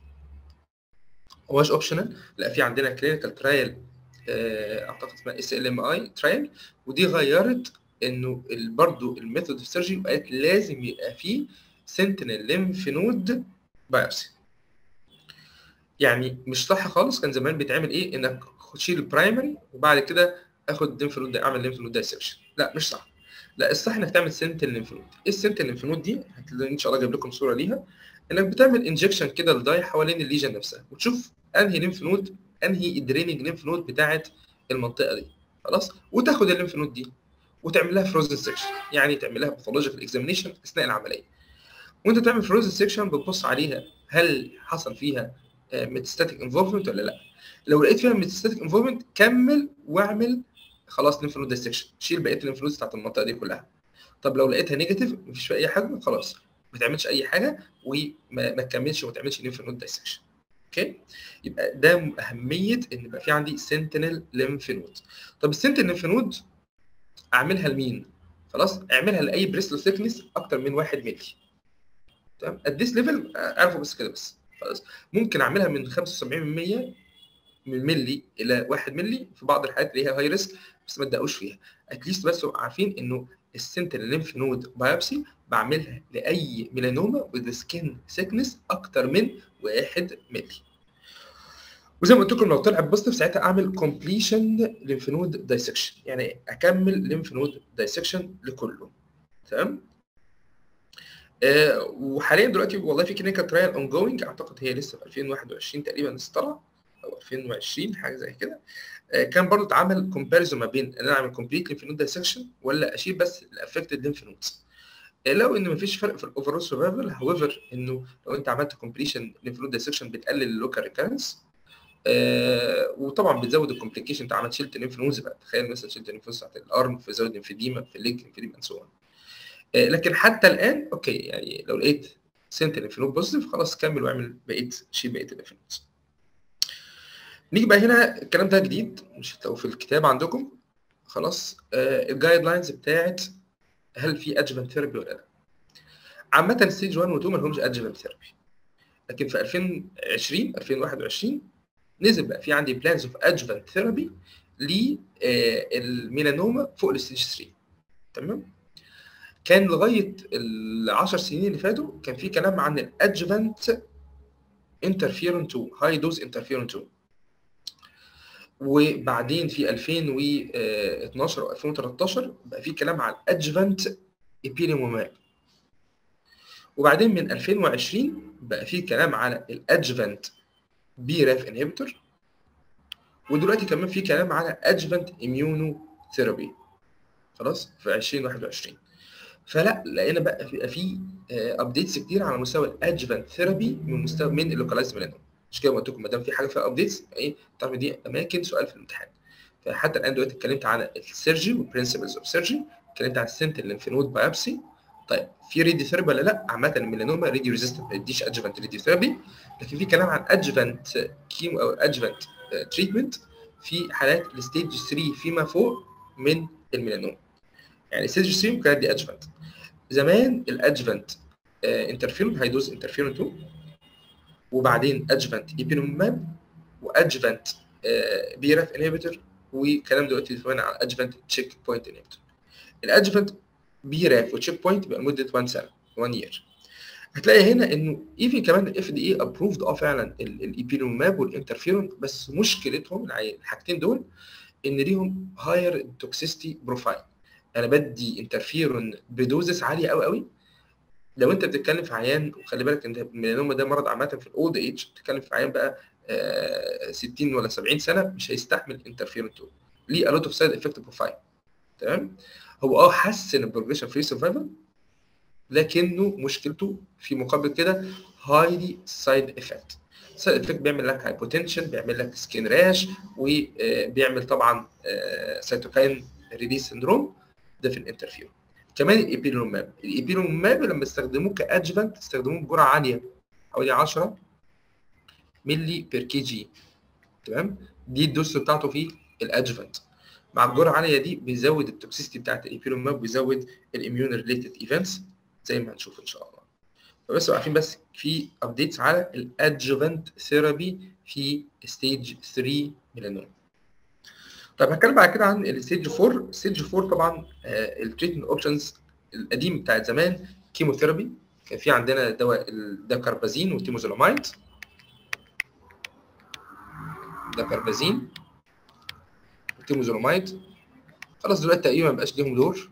هواش اوبشنال لا في عندنا كلينيكال ترايل اعتقد اسمها اس ال ام اي ترايل ودي غيرت انه برضه الميثود اوف سيرجي بقت لازم يبقى فيه سنتينل ليمف نود بايوبسي يعني مش صح خالص كان زمان بيتعمل ايه انك تشيل البرايمري وبعد كده اخد ليمف نود اعمل ليمف نود دايسكشن لا مش صح لا الصح انك تعمل سنتينل ليمف نود ايه السنتينل ليمف نود دي هتلاقي ان شاء الله جايب لكم صوره ليها انك بتعمل انجكشن كده للداي حوالين الليجن نفسها وتشوف انهي ليمف نود انهي الدريننج ليمف نود بتاعه المنطقه دي خلاص وتاخد الليمف نود دي وتعمل لها فروزن سيكشن يعني تعمل لها باثولوجيكال اكزامينيشن اثناء العمليه وانت تعمل فروزن سيكشن بتبص عليها هل حصل فيها ميتستاتيك انفولفمنت ولا لا لو لقيت فيها ميتستاتيك انفولفمنت كمل واعمل خلاص ليمف نود ديسكشن شيل بقيه الليمف نودز بتاعت المنطقه دي كلها طب لو لقيتها نيجاتيف مفيش فيها اي حاجه خلاص ما تعملش اي حاجه وما تكملش وما تعملش ليمف نود دايسكشن اوكي يبقى ده اهميه ان يبقى في عندي سنتينل ليمف نود طب السنتينل ليمف نود اعملها لمين خلاص اعملها لاي بريسلو ثيكنس اكتر من 1 مللي تمام ات ذيس ليفل اعرفوا بس كده بس خلاص ممكن اعملها من 75% من ملي الى 1 ملي في بعض الحالات اللي هي هاي ريسك بس ما تدقوش فيها اتليست بس تبقوا عارفين انه السنترال ليمف نود بايوبسي بعملها لاي ميلانوما وذ سكين سيكنس اكتر من 1 ملي وزي ما قلت لكم لو طلع بوزيتيف ساعتها اعمل كومبليشن ليمف نود دايسكشن يعني اكمل ليمف نود دايسكشن لكله تمام آه وحاليا دلوقتي والله في كلينيكال ترايل اون جوينج اعتقد هي لسه في 2021 تقريبا لسه طالعه او 2020 حاجه زي كده آه كان برضه اتعمل كومباريزون ما بين ان انا اعمل كومبليت ليمف نود دايسكشن ولا اشيل بس الافكتد ليمف نودز آه لو ان مفيش فرق في الاوفرول سرفايفل هاويفر انه لو انت عملت كومبليشن ليمف نود دايسكشن بتقلل اللوكال ريكارنس آه وطبعا بتزود الكومبليكيشن انت عملت شلت ليمف نودز بقى تخيل مثلا شلت ليمف نودز بتاعت الارم فزود انفيديما في الليج انفيديما اند سو آه لكن حتى الان اوكي يعني لو لقيت سنت ليمف نود بوزيتيف خلاص كمل واعمل بقيه شيل بقيه الليمف نودز نيجي بقى هنا الكلام ده جديد مش هتلاقوه في الكتاب عندكم خلاص آه الجايد لاينز بتاعت هل في ادجفنت ثيرابي ولا لا عامة ستيج 1 و 2 ما لهمش ادجفنت ثيرابي لكن في 2020 2021 نزل بقى في عندي بلانز اوف ادجفنت ثيرابي للميلانوما فوق الستيج 3 تمام كان لغايه ال 10 سنين اللي فاتوا كان في كلام عن الادجفنت انترفيرون 2 هاي دوز انترفيرون 2 وبعدين في 2012 او 2013 بقى في كلام عن الادجفنت ايبيليموماب وبعدين من 2020 بقى في كلام على الادجفنت بي راف انهبيتور ودلوقتي كمان في كلام على ادجفنت اميونو ثيرابي خلاص في 2021 فلا لقينا بقى في في ابديتس كتير على مستوى الادجفنت ثيرابي من مستوى من اللوكالايز ميلانوما مش كده قلت لكم ما دام في حاجه فيها ابديتس ايه تعرف دي اماكن سؤال في الامتحان فحتى الان دلوقتي اتكلمت عن السيرجي والبرنسبلز اوف سيرجي اتكلمت عن السنتر ليمفنود بايبسي طيب في ريدي ثيرابي ولا لا عامه الميلانوما ريدي ريزيستنت ما يديش ادجفنت ريدي ثيرابي لكن في كلام عن ادجفنت كيمو او ادجفنت تريتمنت في حالات الستيج 3 فيما فوق من الميلانوما يعني ستيج 3 ممكن ادي ادجفنت زمان الادجفنت انترفيرون هاي دوز انترفيرون 2 وبعدين ادجفنت ايبينوماب وادجفنت بيراف انهبيتور وكلام دلوقتي كمان على ادجفنت تشيك بوينت انهبيتور الادجفنت بيراف وتشيك بوينت بقى لمده 1 سنه 1 يير هتلاقي هنا انه ايفن كمان الاف دي اي ابروفد اه فعلا الايبينوماب والانترفيرون بس مشكلتهم الحاجتين دول ان ليهم هاير توكسيستي بروفايل انا بدي انترفيرون بدوزس عاليه قوي قوي لو انت بتتكلم في عيان وخلي بالك انت الميلانوما ده مرض عامه في الاولد ايج بتتكلم في عيان بقى آه 60 ولا 70 سنه مش هيستحمل انترفيرون 2 ليه الوت اوف سايد افكت بروفايل تمام هو اه حسن البروجريشن فري سرفايفل لكنه مشكلته في مقابل كده هايلي سايد افكت سايد افكت بيعمل لك هايبوتنشن بيعمل لك سكين راش وبيعمل طبعا سيتوكاين ريليس سندروم ده في الانترفيرون كمان الايبيلوماب الايبيلوماب لما استخدموه كادجفنت استخدموه بجرعه عاليه حوالي 10 ملي بير كي جي تمام دي الدوز بتاعته في الادجفنت مع الجرعه العاليه دي بيزود التوكسيستي بتاعت الايبيلوماب بيزود الاميون ريليتد ايفنتس زي ما هنشوف ان شاء الله فبس عارفين بس في ابديتس على الادجوفنت ثيرابي في ستيج 3 ميلانوما طيب هتكلم بعد كده عن الستيج 4 ستيج 4 طبعا التريتمنت اوبشنز القديم بتاعت زمان كيموثيرابي كان في عندنا دواء الداكاربازين والتيموزولامايد داكاربازين والتيموزولامايد خلاص دلوقتي تقريبا ما بقاش ليهم دور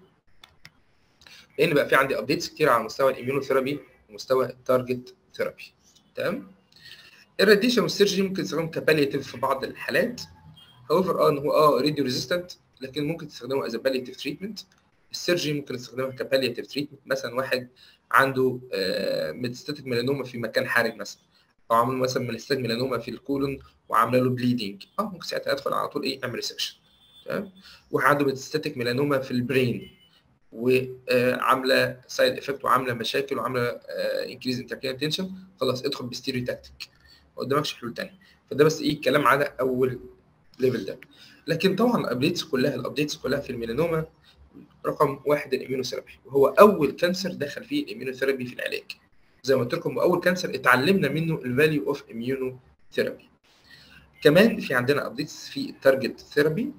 لان بقى في عندي ابديتس كتير على مستوى الاميونوثيرابي ومستوى التارجت ثيرابي تمام الراديشن والسيرجري ممكن تستخدمهم كباليتيف في بعض الحالات هاويفر اه ان هو اه راديو ريزيستنت لكن ممكن تستخدمه از باليتيف تريتمنت السيرجري ممكن تستخدمها كباليتيف تريتمنت مثلا واحد عنده آه ميتستاتيك ميلانوما في مكان حرج مثلا او عامل مثلا ميتستاتيك ميلانوما في الكولون وعامله له بليدنج اه ممكن ساعتها ادخل على طول ايه اعمل ريسكشن تمام واحد عنده ميتستاتيك ميلانوما في البرين وعامله سايد افكت وعامله مشاكل وعامله انكريز انتركينال تنشن خلاص ادخل بستيريو تاكتيك ما قدامكش حلول ثانيه فده بس ايه كلام على اول ليفل ده لكن طبعا الابديتس كلها الابديتس كلها في الميلانوما رقم واحد الاميونوثيرابي وهو اول كانسر دخل فيه الاميونوثيرابي في العلاج زي ما قلت لكم واول كانسر اتعلمنا منه الفاليو اوف اميونوثيرابي كمان في عندنا ابديتس في التارجت ثيرابي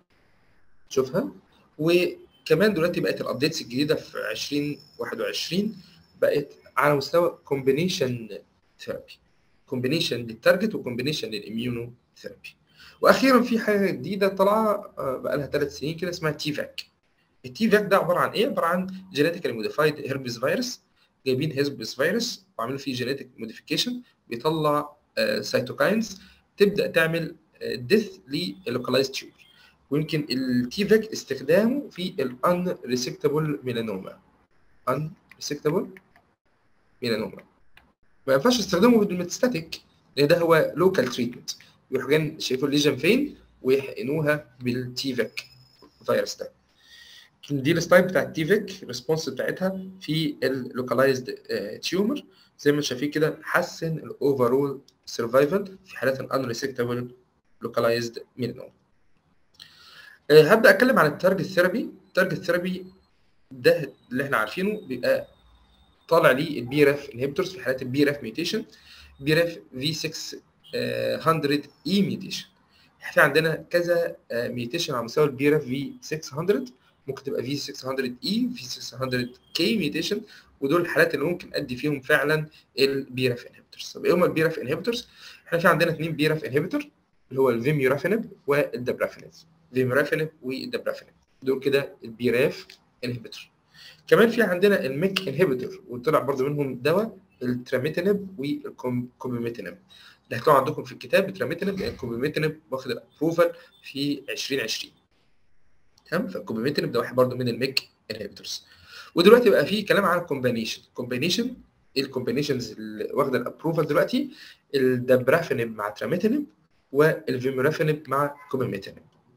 شوفها وكمان دلوقتي بقت الابديتس الجديده في 2021 بقت على مستوى كومبينيشن ثيرابي كومبينيشن للتارجت وكومبينيشن للاميونو ثيرابي واخيرا في حاجه جديده طالعه بقى لها ثلاث سنين كده اسمها تي فاك التي فاك ده عباره عن ايه عباره عن جينيتيكالي موديفايد هيربس فيروس جايبين هيربس فيروس وعاملين فيه جينيتيك موديفيكيشن بيطلع سيتوكاينز تبدا تعمل ديث للوكالايز تيومر ويمكن التي فاك استخدامه في الان ريسكتابل ميلانوما ان ريسكتابل ميلانوما ما ينفعش استخدامه بالميتستاتيك لان ده هو لوكال تريتمنت يروحوا جايين شايفوا الليجن فين ويحقنوها بالتي فاك فيروس ده دي الستايل بتاع التي فاك الريسبونس بتاعتها في اللوكالايزد تيومر زي ما شايفين كده حسن الاوفرول سرفايفل في حالات الان ريسكتابل لوكالايزد ميلانوما هبدا اتكلم عن التارجت ثيرابي التارجت ثيرابي ده اللي احنا عارفينه بيبقى طالع ليه البي راف انهبيتورز في حالات البي راف ميوتيشن بي راف في 600 اي ميوتيشن في عندنا كذا ميوتيشن على مستوى البي راف في 600 ممكن تبقى في 600 اي في 600 كي ميوتيشن ودول الحالات اللي ممكن ادي فيهم فعلا البي راف انهبيتورز طب ايه هم البي راف انهبيتورز احنا في عندنا اثنين بي راف انهبيتور اللي هو الفيميورافينب والدبرافينب فيميورافينب والدبرافينب دول كده البي راف انهبيتور كمان في عندنا الميك انهبيتور وطلع برضو منهم دواء التراميتينب والكوبيميتينب اللي هتلاقوا عندكم في الكتاب التراميتينب لان الكوبيميتينب واخد الابروفال في 2020 تمام فالكوبيميتينب ده واحد برضو من الميك انهبيتورز ودلوقتي بقى في كلام عن الكومبينيشن كومبينيشن ايه الكومبينيشنز اللي واخده الابروفال دلوقتي الدبرافينب مع تراميتينب والفيمورافينب مع كوبيميتينب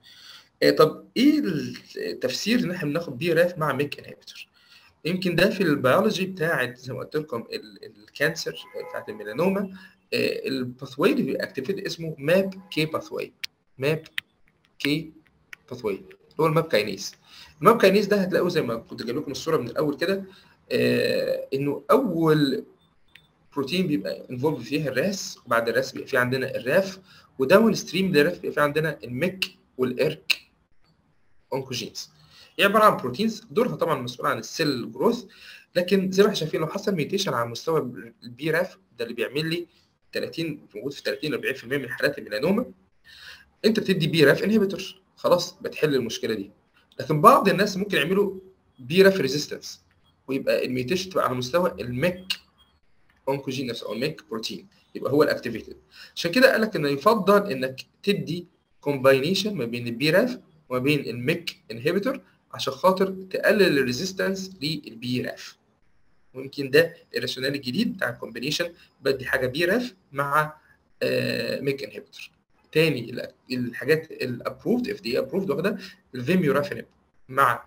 طب ايه التفسير ان احنا بناخد بي راف مع ميك انهبيتور يمكن ده في البيولوجي بتاعت زي ما قلت لكم الكانسر بتاعت الميلانوما الباثواي اللي بيبقى اكتيفيتد اسمه ماب كي باثواي ماب كي باثواي اللي هو الماب كاينيز الماب كاينيز ده هتلاقوه زي ما كنت جايب لكم الصوره من الاول كده آه انه اول بروتين بيبقى انفولف فيها الراس وبعد الراس بيبقى في عندنا الراف وداون ستريم للراف بيبقى في عندنا الميك والارك اونكوجينز هي عباره عن بروتينز دورها طبعا مسؤول عن السيل جروث لكن زي ما احنا شايفين لو حصل ميوتيشن على مستوى البي راف ده اللي بيعمل لي 30 موجود في 30 40% من حالات الميلانوما انت بتدي بي راف انهبيتور خلاص بتحل المشكله دي لكن بعض الناس ممكن يعملوا بي راف ريزيستنس ويبقى الميوتيشن تبقى على مستوى الميك اونكوجين نفسه او الميك بروتين يبقى هو الاكتيفيتد عشان كده قال لك انه يفضل انك تدي كومباينيشن ما بين البي راف وما بين الميك انهبيتور عشان خاطر تقلل الريزيستنس للبي راف ويمكن ده الراشونال الجديد بتاع الكومبينيشن بدي حاجه بي راف مع آه ميك انهبيتور تاني الحاجات الابروفد اف دي ابروفد واخده الفيميورافينب مع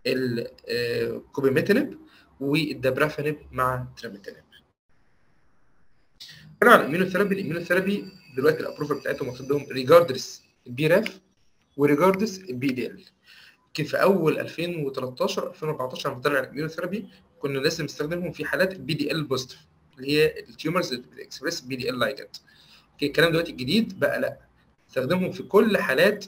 الكوبيميتينب والدبرافينب مع تراميتينب كان على الاميونوثيرابي الاميونوثيرابي دلوقتي الابروفل بتاعتهم واخد لهم ريجاردلس البي راف وريجاردلس البي دي ال يمكن في اول 2013 2014 لما طلع الاميونوثيرابي كنا لازم نستخدمهم في حالات البي دي ال بوزيتيف اللي هي التيومرز اللي بتكسبريس بي دي ال لايجند اوكي الكلام دلوقتي الجديد بقى لا استخدمهم في كل حالات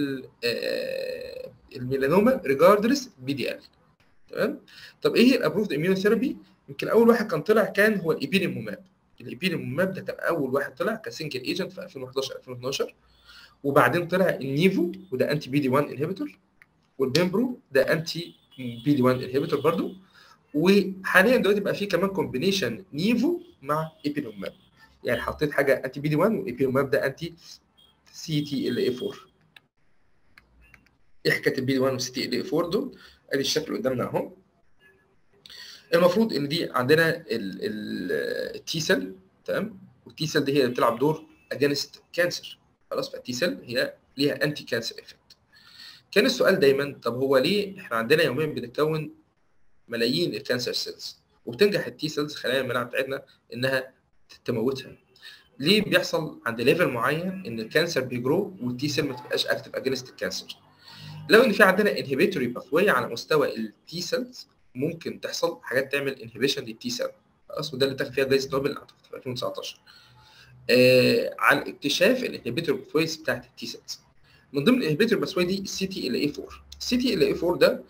الميلانوما ريجاردلس بي دي ال تمام طب ايه هي الابروفد اميونوثيرابي يمكن اول واحد كان طلع كان هو الايبيليموماب الايبيليموماب ده كان اول واحد طلع كسنجل ايجنت في 2011 2012 وبعدين طلع النيفو وده انتي بي دي 1 انهبيتور والبيمبرو ده انتي بي دي 1 انهبيتور برضو وحاليا دلوقتي بقى في كمان كومبينيشن نيفو مع ايبيلوماب يعني حطيت حاجه انتي بي دي 1 وايبيلوماب ده انتي سي تي ال اي 4 ايه حكايه البي دي 1 والسي تي ال اي 4 دول ادي الشكل قدامنا اهو المفروض ان دي عندنا التي سيل تمام والتي سيل دي هي اللي بتلعب دور اجينست كانسر خلاص فالتي سيل هي ليها انتي كانسر افكت كان السؤال دايما طب هو ليه احنا عندنا يوميا بنتكون ملايين الكانسر سيلز وبتنجح التي سيلز خلايا المناعه بتاعتنا انها تموتها ليه بيحصل عند ليفل معين ان الكانسر بيجرو والتي سيل ما تبقاش اكتف اجينست الكانسر لو ان في عندنا انهبيتوري باثوي على مستوى التي سيلز ممكن تحصل حاجات تعمل انهبيشن للتي سيل خلاص وده اللي اتاخد فيها جائزه نوبل في 2019 آه عن اكتشاف الانهبيتوري باثويز بتاعت التي سيلز من ضمن الانهبيتور باثوي دي السي تي ال اي 4 السي تي ال اي 4 ده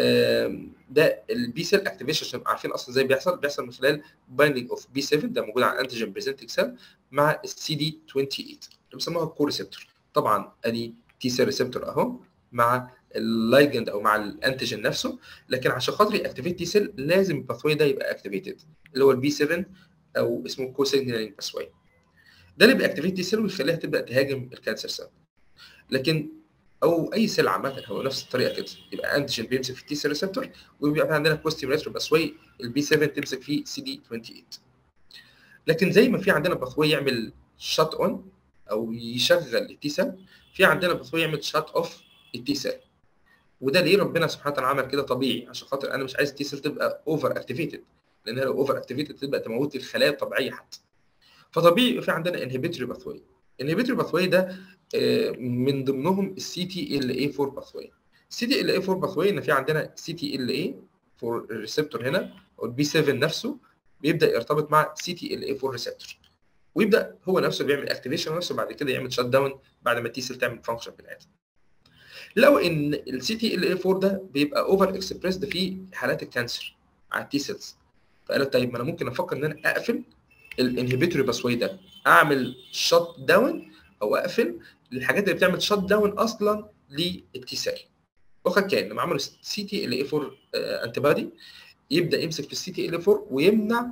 ده البي سيل اكتيفيشن عشان عارفين اصلا ازاي بيحصل بيحصل من خلال بايندينج اوف بي 7 ده موجود على انتيجين بريزنتنج سيل مع السي دي 28 اللي بيسموها الكو ريسبتور طبعا ادي تي سيل ريسبتور اهو مع اللايجند او مع الانتيجين نفسه لكن عشان خاطر ياكتيفيت تي سيل لازم الباثوي ده يبقى اكتيفيتد اللي هو البي 7 او اسمه كو سيجنالينج باثوي ده اللي بيأكتيفيت تي سيل ويخليها تبدا تهاجم الكانسر سيل لكن او اي سيل عامه هو نفس الطريقه كده يبقى انتيجين بيمسك في التي سيل ريسبتور ويبقى عندنا كوستيميولاتور باثوي البي 7 تمسك فيه سي دي 28 لكن زي ما في عندنا باثوي يعمل شات اون او يشغل التي سيل في عندنا باثوي يعمل شات اوف التي سيل وده ليه ربنا سبحانه وتعالى عمل كده طبيعي عشان خاطر انا مش عايز التي سيل تبقى اوفر اكتيفيتد لانها لو اوفر اكتيفيتد تبقى تموت لي الخلايا الطبيعيه حتى فطبيعي يبقى في عندنا انهبيتوري باثوي الانهبيتوري باثوي ده من ضمنهم السي تي ال اي 4 باثوي السي تي ال اي 4 باثوي ان في عندنا سي تي ال اي فور الريسبتور هنا او البي 7 نفسه بيبدا يرتبط مع سي تي ال اي 4 ريسبتور ويبدا هو نفسه بيعمل اكتيفيشن نفسه بعد كده يعمل شات داون بعد ما التي سيل تعمل فانكشن بتاعتها لو ان السي تي ال اي 4 ده بيبقى اوفر اكسبريسد في حالات الكانسر على التي سيلز فقال طيب ما انا ممكن افكر ان انا اقفل الانهبيتوري باثوي ده اعمل شات داون او اقفل الحاجات اللي بتعمل شات داون اصلا للتي سيل واخد كان لما عملوا سي تي ال اي 4 انتي بادي يبدا يمسك في السي تي ال 4 ويمنع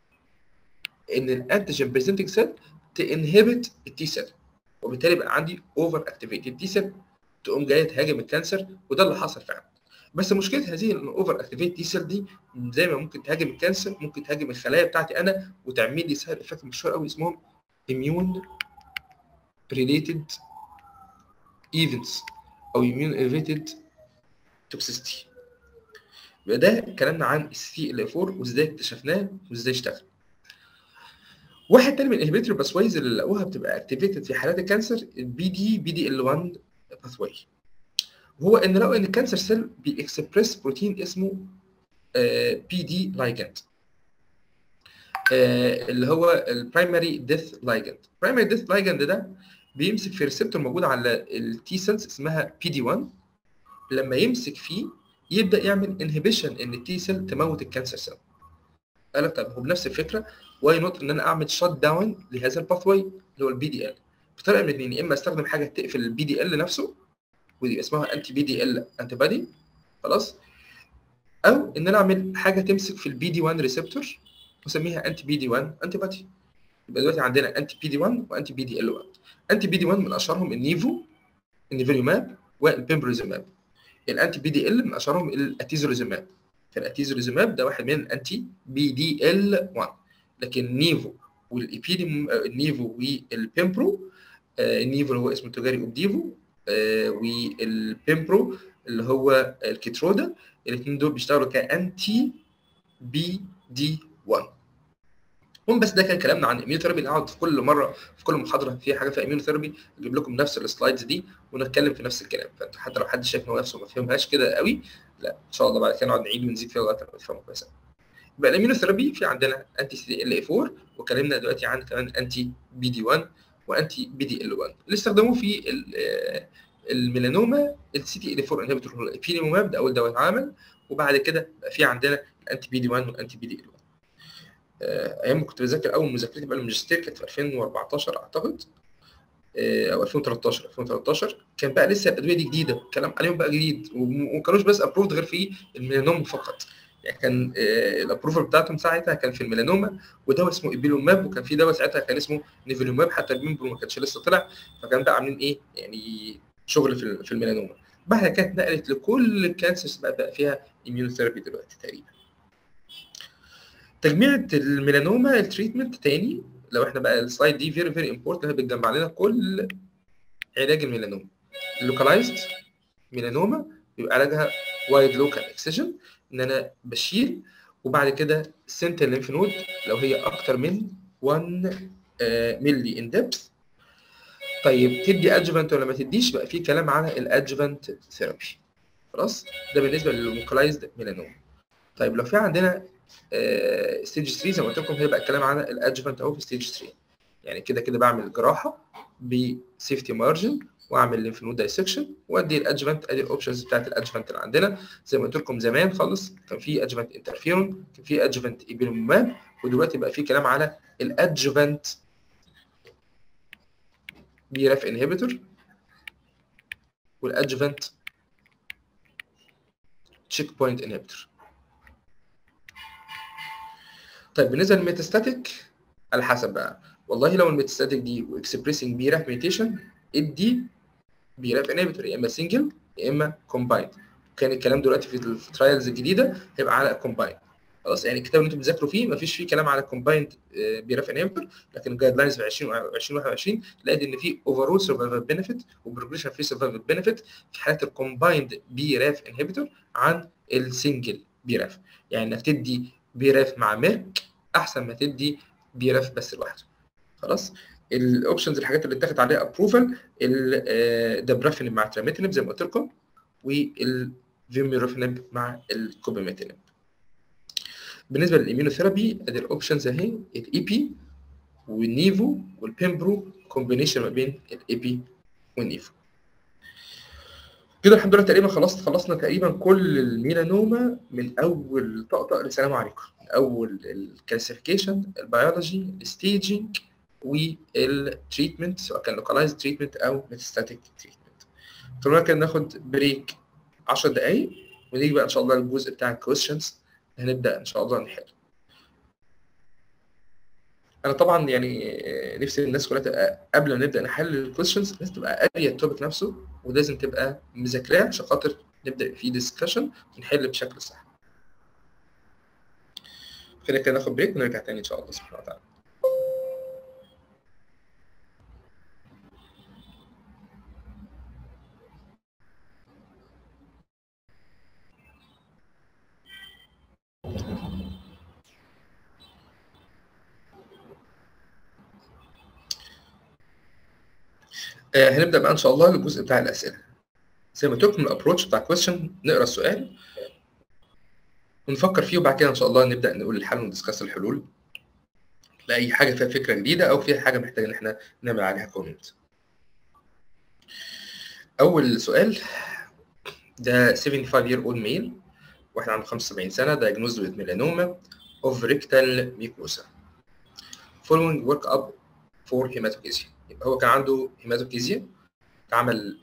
ان الانتيجين بريزنتنج سيل تنهبت التي سيل وبالتالي بقى عندي اوفر اكتيفيتد تي سيل تقوم جايه تهاجم الكانسر وده اللي حصل فعلا بس مشكله هذه الاوفر اكتيفيت تي سيل دي زي ما ممكن تهاجم الكانسر ممكن تهاجم الخلايا بتاعتي انا وتعمل لي سايد افكت مشهور قوي اسمهم immune related events او immune related toxicity يبقى ده كلامنا عن السي ال 4 وازاي اكتشفناه وازاي اشتغل واحد تاني من الانهبيتور باثويز اللي لقوها بتبقى اكتيفيتد في حالات الكانسر البي دي بي دي ال 1 باثوي وهو ان لقوا ان الكانسر سيل بيكسبريس بروتين اسمه بي دي لايجند اللي هو البرايمري ديث لايجند البرايمري ديث لايجند ده بيمسك في ريسبتور موجود على التي سيلز اسمها بي دي 1 لما يمسك فيه يبدا يعمل انهبيشن ان التي سيل تموت الكانسر سيل قال لك طب هو بنفس الفكره واي نوت ان انا اعمل شات داون لهذا الباثوي اللي هو البي دي ال بطريقه من الاثنين يا اما استخدم حاجه تقفل البي دي ال نفسه ودي اسمها انتي بي دي ال انتي بادي خلاص او ان انا اعمل حاجه تمسك في البي دي 1 ريسبتور واسميها انتي بي دي 1 انتي بادي يبقى دلوقتي عندنا انتي بي دي 1 وانتي بي دي ال 1 انتي بي دي 1 من اشهرهم النيفو النيفيليوماب والبيمبروزيماب الانتي بي دي ال من اشهرهم الاتيزوليزوماب فالاتيزوليزوماب ده واحد من الانتي بي دي ال 1 لكن نيفو والايبيديم النيفو والبيمبرو آه النيفو اللي هو اسمه التجاري اوبديفو آه والبيمبرو اللي هو الكيترودا الاثنين دول بيشتغلوا كانتي بي دي 1 المهم بس ده كان كلامنا عن الاميونوثيرابي نقعد في كل مره في كل محاضره في حاجه في اميونوثيرابي اجيب لكم نفس السلايدز دي ونتكلم في نفس الكلام فانت حتى لو حد شايف ان هو نفسه ما فهمهاش كده قوي لا ان شاء الله بعد كده نقعد نعيد ونزيد فيها لغايه ما تفهموا كويس يبقى الاميونوثيرابي في عندنا انتي سي دي ال 4 وكلمنا دلوقتي عن كمان انتي بي دي 1 وانتي بي دي ال 1 اللي استخدموه في الميلانوما السي تي ال 4 انهبيتور هو الابيليموماب ده اول دواء اتعمل وبعد كده بقى في عندنا الانتي بي دي 1 والانتي بي دي ال 1 ايام ما كنت بذاكر اول مذاكرتي بقى الماجستير كانت في 2014 اعتقد او 2013 2013 كان بقى لسه الادويه دي جديده الكلام عليهم بقى جديد وما كانوش بس ابروفد غير في الميلانوما فقط يعني كان الابروفل بتاعتهم ساعتها كان في الميلانوما ودواء اسمه ايبيلوماب وكان في دواء ساعتها كان اسمه نيفيلوماب حتى البيمبرو ما كانش لسه طلع فكان بقى عاملين ايه يعني شغل في في الميلانوما بعد كده اتنقلت لكل الكانسرز بقى, بقى فيها اميونوثيرابي دلوقتي تقريبا تجميعة الميلانوما التريتمنت تاني لو احنا بقى السلايد دي فيري فيري امبورتنت بتجمع لنا كل علاج الميلانوما اللوكالايزد ميلانوما بيبقى علاجها وايد لوكال اكسجن ان انا بشيل وبعد كده سنتر ليمف نود لو هي اكتر من 1 ملي ان ديبث طيب تدي ادجفنت ولا ما تديش بقى في كلام على الادجفنت ثيرابي خلاص ده بالنسبه لللوكالايزد ميلانوما طيب لو في عندنا ستيج 3 زي ما قلت لكم هيبقى الكلام على الادجفنت اهو في ستيج 3 يعني كده كده بعمل جراحه بسيفتي مارجن واعمل ليمف نود دايسكشن وادي الادجفنت ادي الاوبشنز بتاعت الادجفنت اللي عندنا زي ما قلت لكم زمان خالص كان في ادجفنت انترفيرون كان في ادجفنت ايبيلوماب ودلوقتي بقى في كلام على الادجفنت بي راف انهبيتور والادجفنت تشيك بوينت انهبيتور طيب بالنسبه للميتاستاتيك على حسب بقى والله لو الميتاستاتيك دي واكسبريسنج بي راف ميوتيشن ادي بي راف انهبيتور يا اما سنجل يا اما كومبايند كان الكلام دلوقتي في الترايلز الجديده هيبقى على كومبايند خلاص يعني الكتاب اللي انتم بتذاكروا فيه ما فيش فيه كلام على كومبايند بي راف انهبيتور لكن الجايد لاينز في 2021 لقيت ان في اوفرول سرفايفل بنفيت وبروجريشن في سرفايفل بنفيت في حالات الكومبايند بي راف انهبيتور عن السنجل بي راف يعني انك تدي بي راف مع ميرك احسن ما تدي بي راف بس لوحده خلاص الاوبشنز الحاجات اللي اتاخد عليها ابروفال الدبرافينب مع تراميتينب زي ما قلت لكم والفيميروفينب مع الكوبيميتينب بالنسبه للاميونوثيرابي ادي الاوبشنز اهي الاي بي والنيفو والبيمبرو كومبينيشن ما بين الاي بي والنيفو كده الحمد لله تقريبا خلصت خلصنا تقريبا كل الميلانوما من اول طقطق لسلام عليكم من اول الكلاسيفيكيشن البيولوجي الستيجنج والتريتمنت سواء كان لوكالايز تريتمنت او ميتاستاتيك تريتمنت خلونا كده ناخد بريك 10 دقايق ونيجي بقى ان شاء الله للجزء بتاع الكويشنز هنبدا ان شاء الله نحل انا طبعا يعني نفسي الناس كلها تبقى قبل ما نبدا نحل الكويشنز لازم تبقى قاريه التوبيك نفسه ولازم تبقى مذاكراه عشان خاطر نبدا في ديسكشن ونحل بشكل صح خلينا كده ناخد بريك ونرجع تاني ان شاء الله سبحانه وتعالى آه هنبدا بقى ان شاء الله الجزء بتاع الاسئله زي ما قلت لكم الابروتش بتاع كويشن نقرا السؤال ونفكر فيه وبعد كده ان شاء الله نبدا نقول الحل وندسكس الحلول لاي حاجه فيها فكره جديده او فيها حاجه محتاجه ان احنا نعمل عليها كومنت اول سؤال ده 75 year old male واحد عنده 75 سنه diagnosed with melanoma of rectal mucosa following work up for hematochezia يبقى هو كان عنده هيماتوكيزيا اتعمل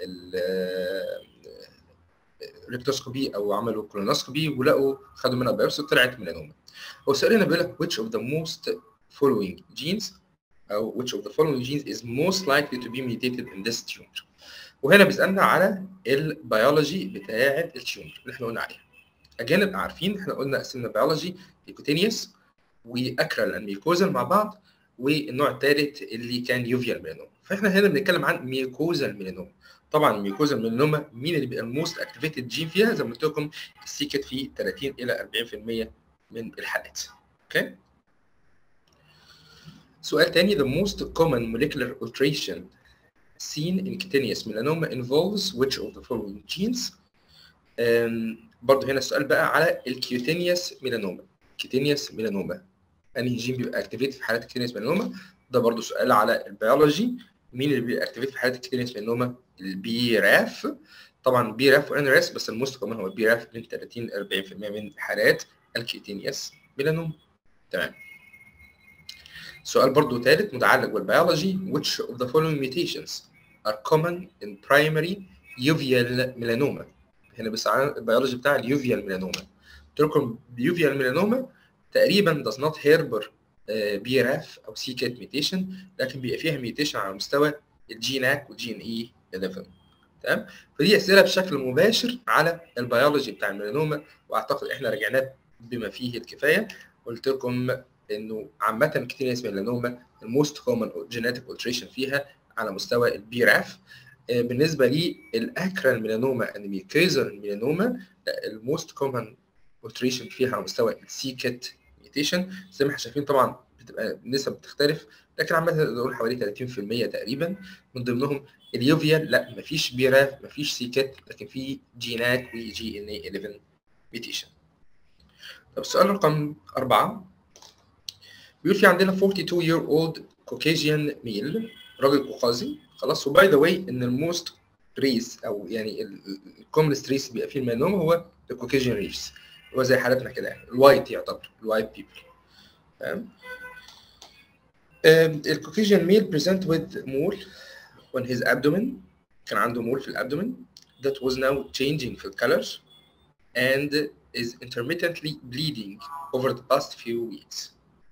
ريكتوسكوبي او عملوا كولونوسكوبي ولقوا خدوا منها بايوبسي طلعت ميلانوما هو السؤال هنا بيقول لك which of the most following genes او which of the following genes is most likely to be mutated in this tumor وهنا بيسالنا على البيولوجي بتاعه التيومر اللي احنا قلنا عليها اجين نبقى عارفين احنا قلنا قسمنا بيولوجي ليكوتينيوس واكرال الميكوزال مع بعض والنوع الثالث اللي كان يوفيال ميلانوما فاحنا هنا بنتكلم عن ميكوزال ميلانوما طبعا ميكوزال ميلانوما مين اللي بيبقى الموست اكتيفيتد جين فيها زي ما قلت لكم السيكت في 30 الى 40% من الحالات اوكي سؤال تاني the most common molecular alteration seen in cutaneous melanoma involves which of the following genes um, برضه هنا السؤال بقى على الكيوتينيوس ميلانوما كيتينيوس ميلانوما انهي جين بيبقى اكتيفيت في حالات الكيتينيوس ميلانوما ده برضو سؤال على البيولوجي مين اللي بيبقى اكتيفيت في حالات الكيتينيوس ميلانوما البي راف طبعا بي راف وان راس بس الموست كمان هو البي راف من 30 ل 40% من حالات الكيتينيوس ميلانوما تمام سؤال برضو ثالث متعلق بالبيولوجي which of the following mutations are common in primary uveal melanoma هنا بس عن البيولوجي بتاع اليوفيال ميلانوما قلت لكم اليوفيال ميلانوما تقريبا does not harbor بي راف او سي كات ميوتيشن لكن بيبقى فيها ميوتيشن على مستوى الجيناك والجين اي 11 تمام فدي اسئله بشكل مباشر على البيولوجي بتاع الميلانوما واعتقد احنا رجعناه بما فيه الكفايه قلت لكم انه عامه كتير ميلانوما الموست كومن جينيتك التريشن فيها على مستوى البي راف بالنسبه لي الاكرال ميلانوما الميكيزر ميلانوما الموست كومن التريشن فيها على مستوى السي كات ميوتيشن زي ما احنا شايفين طبعا بتبقى النسب بتختلف لكن عامة نقول حوالي 30% تقريبا من ضمنهم اليوفيال لا مفيش بيراف مفيش سيكات لكن في جينات وجي ان اي 11 ميوتيشن طب السؤال رقم أربعة بيقول في عندنا 42 year old Caucasian male راجل قوقازي خلاص وباي ذا واي ان الموست ريس او يعني الكومنست ريس بيبقى فيه الميلانوما هو الكوكيجيان ريس هو زي حالتنا كده يعني الوايت يعتبر الوايت بيبل تمام الكوكيجيان ميل present with mole on his abdomen كان عنده مول في الابدومن that was now changing في الcolor and is intermittently bleeding over the past few weeks.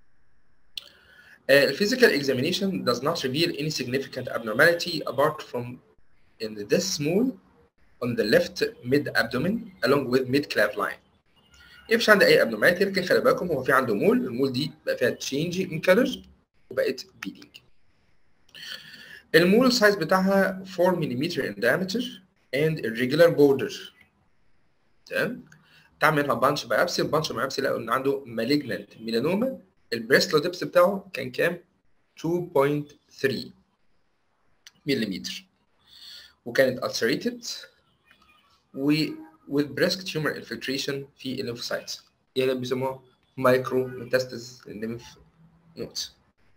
Uh, physical examination does not reveal any significant abnormality apart from in this small on the left mid abdomen along with mid calf line. مفيش عنده اي abnormality لكن خلي بالكم هو في عنده مول المول دي بقى فيها changing in color وبقت bleeding. المول سايز بتاعها 4 ملم in diameter and irregular border. تمام؟ تعمل بانش بايبسي البانش بايبسي لقوا ان عنده malignant ميلانوما البريستلو ديبس بتاعه كان كام 2.3 ملم وكانت ulcerated و with breast tumor infiltration في الليمفوسايتس يعني بيسموها مايكرو ميتاستاز الليمف نودز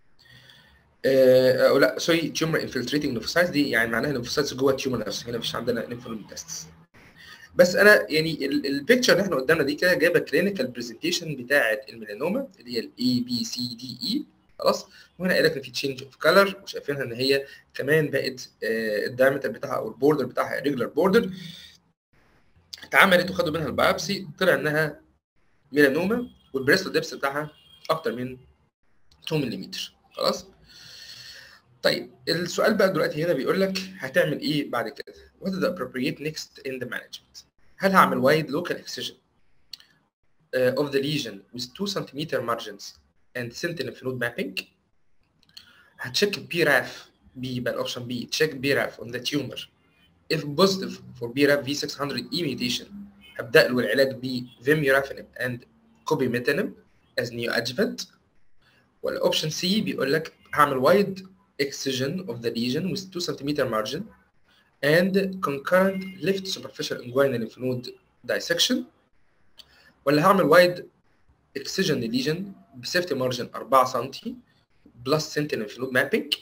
آه لا سوري تيومر انفلتريتنج ليمفوسايتس دي يعني معناها الليمفوسايتس جوه التيومر نفسه هنا مفيش عندنا ليمفونود ميتاستاز بس انا يعني البيكتشر اللي احنا قدامنا دي كده جايبه كلينيكال برزنتيشن بتاعه الميلانوما اللي هي الاي بي سي دي اي خلاص وهنا قال لك ان في تشينج اوف كلر وشايفينها ان هي كمان بقت آه الدايمتر بتاعها او البوردر بتاعها ريجولار بوردر اتعملت وخدوا منها البايبسي طلع انها ميلانوما والبريستو ديبس بتاعها اكتر من 2 ملم خلاص طيب السؤال بقى دلوقتي هنا بيقول لك هتعمل ايه بعد كده؟ What is the appropriate next in the management؟ هل هعمل wide local excision uh, of the lesion with 2 cm margins and sentinel lymph node mapping؟ هتشيك BRAF B يبقى الاوبشن B check BRAF on the tumor if positive for BRAF V600E mutation هبدأ له العلاج ب vemurafenib and cobimetinib as neoadjuvant والاوبشن C بيقول لك هعمل wide excision of the lesion with 2 cm margin and concurrent left superficial inguinal lymph node dissection ولا هعمل wide excision لليجن بسيفتي مارجن 4 سم بلس sentinel lymph node mapping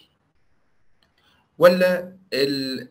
ولا ال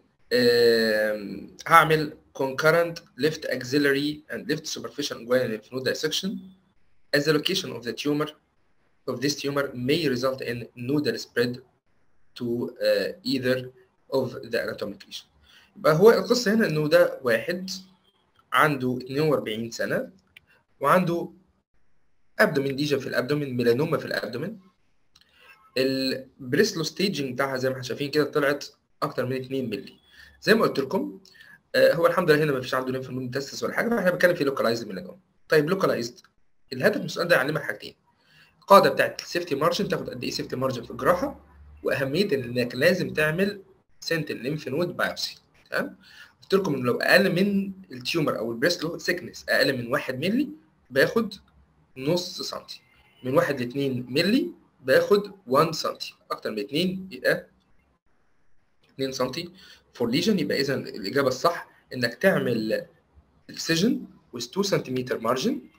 هعمل concurrent left axillary and left superficial inguinal lymph node dissection as the location of the tumor of this tumor may result in nodal spread to uh, either of the anatomic lesion. يبقى هو القصة هنا إنه ده واحد عنده 42 سنة وعنده ابدومين ليجن في الابدومين ميلانوما في الابدومين البريسلو ستيجنج بتاعها زي ما احنا شايفين كده طلعت اكتر من 2 مللي زي ما قلت لكم آه هو الحمد لله هنا ما فيش عنده ليمف نود تستس ولا حاجه فاحنا بنتكلم في لوكالايزد ميلانوما طيب لوكالايزد الهدف من السؤال ده يعلمك حاجتين القاعده بتاعت السيفتي مارجن تاخد قد ايه سيفتي مارجن في الجراحه واهميه انك لازم تعمل سنتل ليمف نود بايوسي تمام قلت لكم لو اقل من التيومر او البريسلو سيكنس اقل من 1 مللي باخد نص سنتي من 1 ل 2 مللي باخد 1 سنتي اكتر من 2 يبقى 2 سنتي فور ليجن يبقى اذا الاجابه الصح انك تعمل اكسجن with 2 سنتيمتر مارجن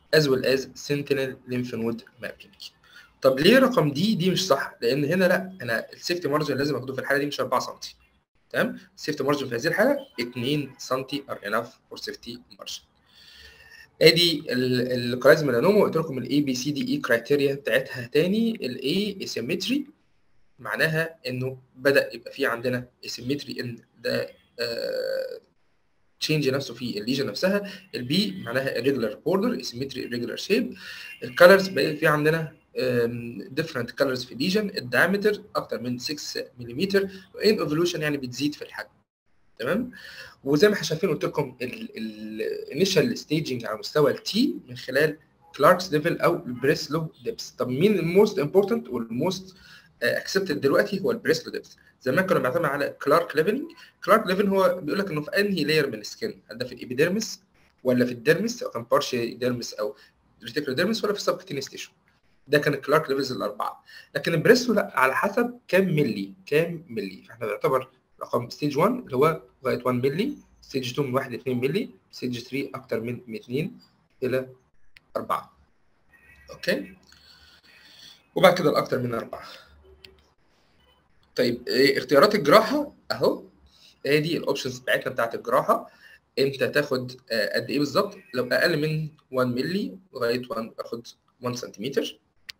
as well as sentinel lymph node mapping طب ليه رقم دي دي مش صح لان هنا لا انا السيفتي مارجن لازم اخده في الحاله دي مش 4 سم تمام السيفتي مارجن في هذه الحاله 2 سم ار انف فور سيفتي مارجن ادي الكرايز ميلانوما قلت لكم الاي بي سي دي اي كرايتيريا بتاعتها تاني الاي اسيمتري معناها انه بدا يبقى في عندنا اسيمتري ان ده تشينج نفسه في الليجن نفسها البي معناها irregular border asymmetry irregular shape الكالرز بقى في عندنا different colors في الليجن الدايمتر اكتر من 6 ملم وان اوفولوشن يعني بتزيد في الحجم تمام وزي ما احنا شايفين قلت لكم الانيشال ستيجنج على مستوى التي من خلال كلاركس ليفل او البريسلو ديبس طب مين الموست امبورتنت والموست اكسبتد دلوقتي هو البريسلو ديبس زمان كنا بنعتمد على كلارك ليفلنج كلارك ليفل هو بيقول لك انه في انهي لاير من السكين هل ده في الابيديرمس ولا في الديرمس سواء كان بارشي ديرمس او ريتيكولار ديرمس ولا في السبكتينيس تيشو ده كان الكلارك ليفلز الاربعه لكن البريسلو لا على حسب كام ملي كام ملي فاحنا بنعتبر رقم ستيج 1 اللي هو لغايه 1 ملي ستيج 2 من 1 ل 2 ملي ستيج 3 اكتر من 2 الى 4 اوكي وبعد كده الاكتر من 4 طيب إيه اختيارات الجراحه اهو ادي الاوبشنز بتاعتنا بتاعت الجراحه امتى تاخد آه قد ايه بالظبط لو اقل من 1 ملي لغايه 1 باخد 1 سنتيمتر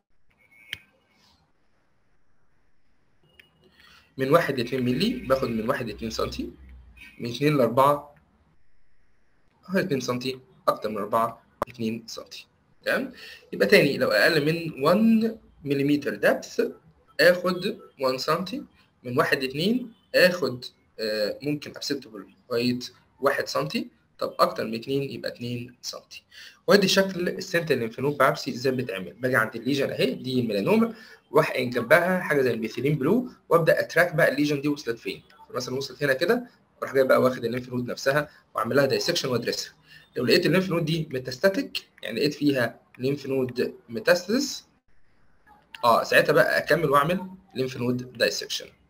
من 1 ل 2 ملي باخد من 1 ل 2 سم من 2 ل 4 اهو 2 سم اكتر من 4 2 سم تمام يبقى تاني لو اقل من 1 ملم دبث اخد 1 سم من 1 ل 2 اخد آه ممكن اكسبتبل لغايه 1 سم طب اكتر من 2 يبقى 2 سم وادي شكل السنترال ليمفنود بايبسي ازاي بتعمل باجي عند الليجن اهي دي الميلانوما واحقن جنبها حاجه زي الميثيلين بلو وابدا اتراك بقى الليجن دي وصلت فين مثلا وصلت هنا كده اروح جاي بقى واخد الليمف نود نفسها واعمل لها دايسكشن وادرسها لو لقيت الليمف نود دي ميتاستاتيك يعني لقيت فيها ليمف نود ميتاستاسيس اه ساعتها بقى اكمل واعمل ليمف نود دايسكشن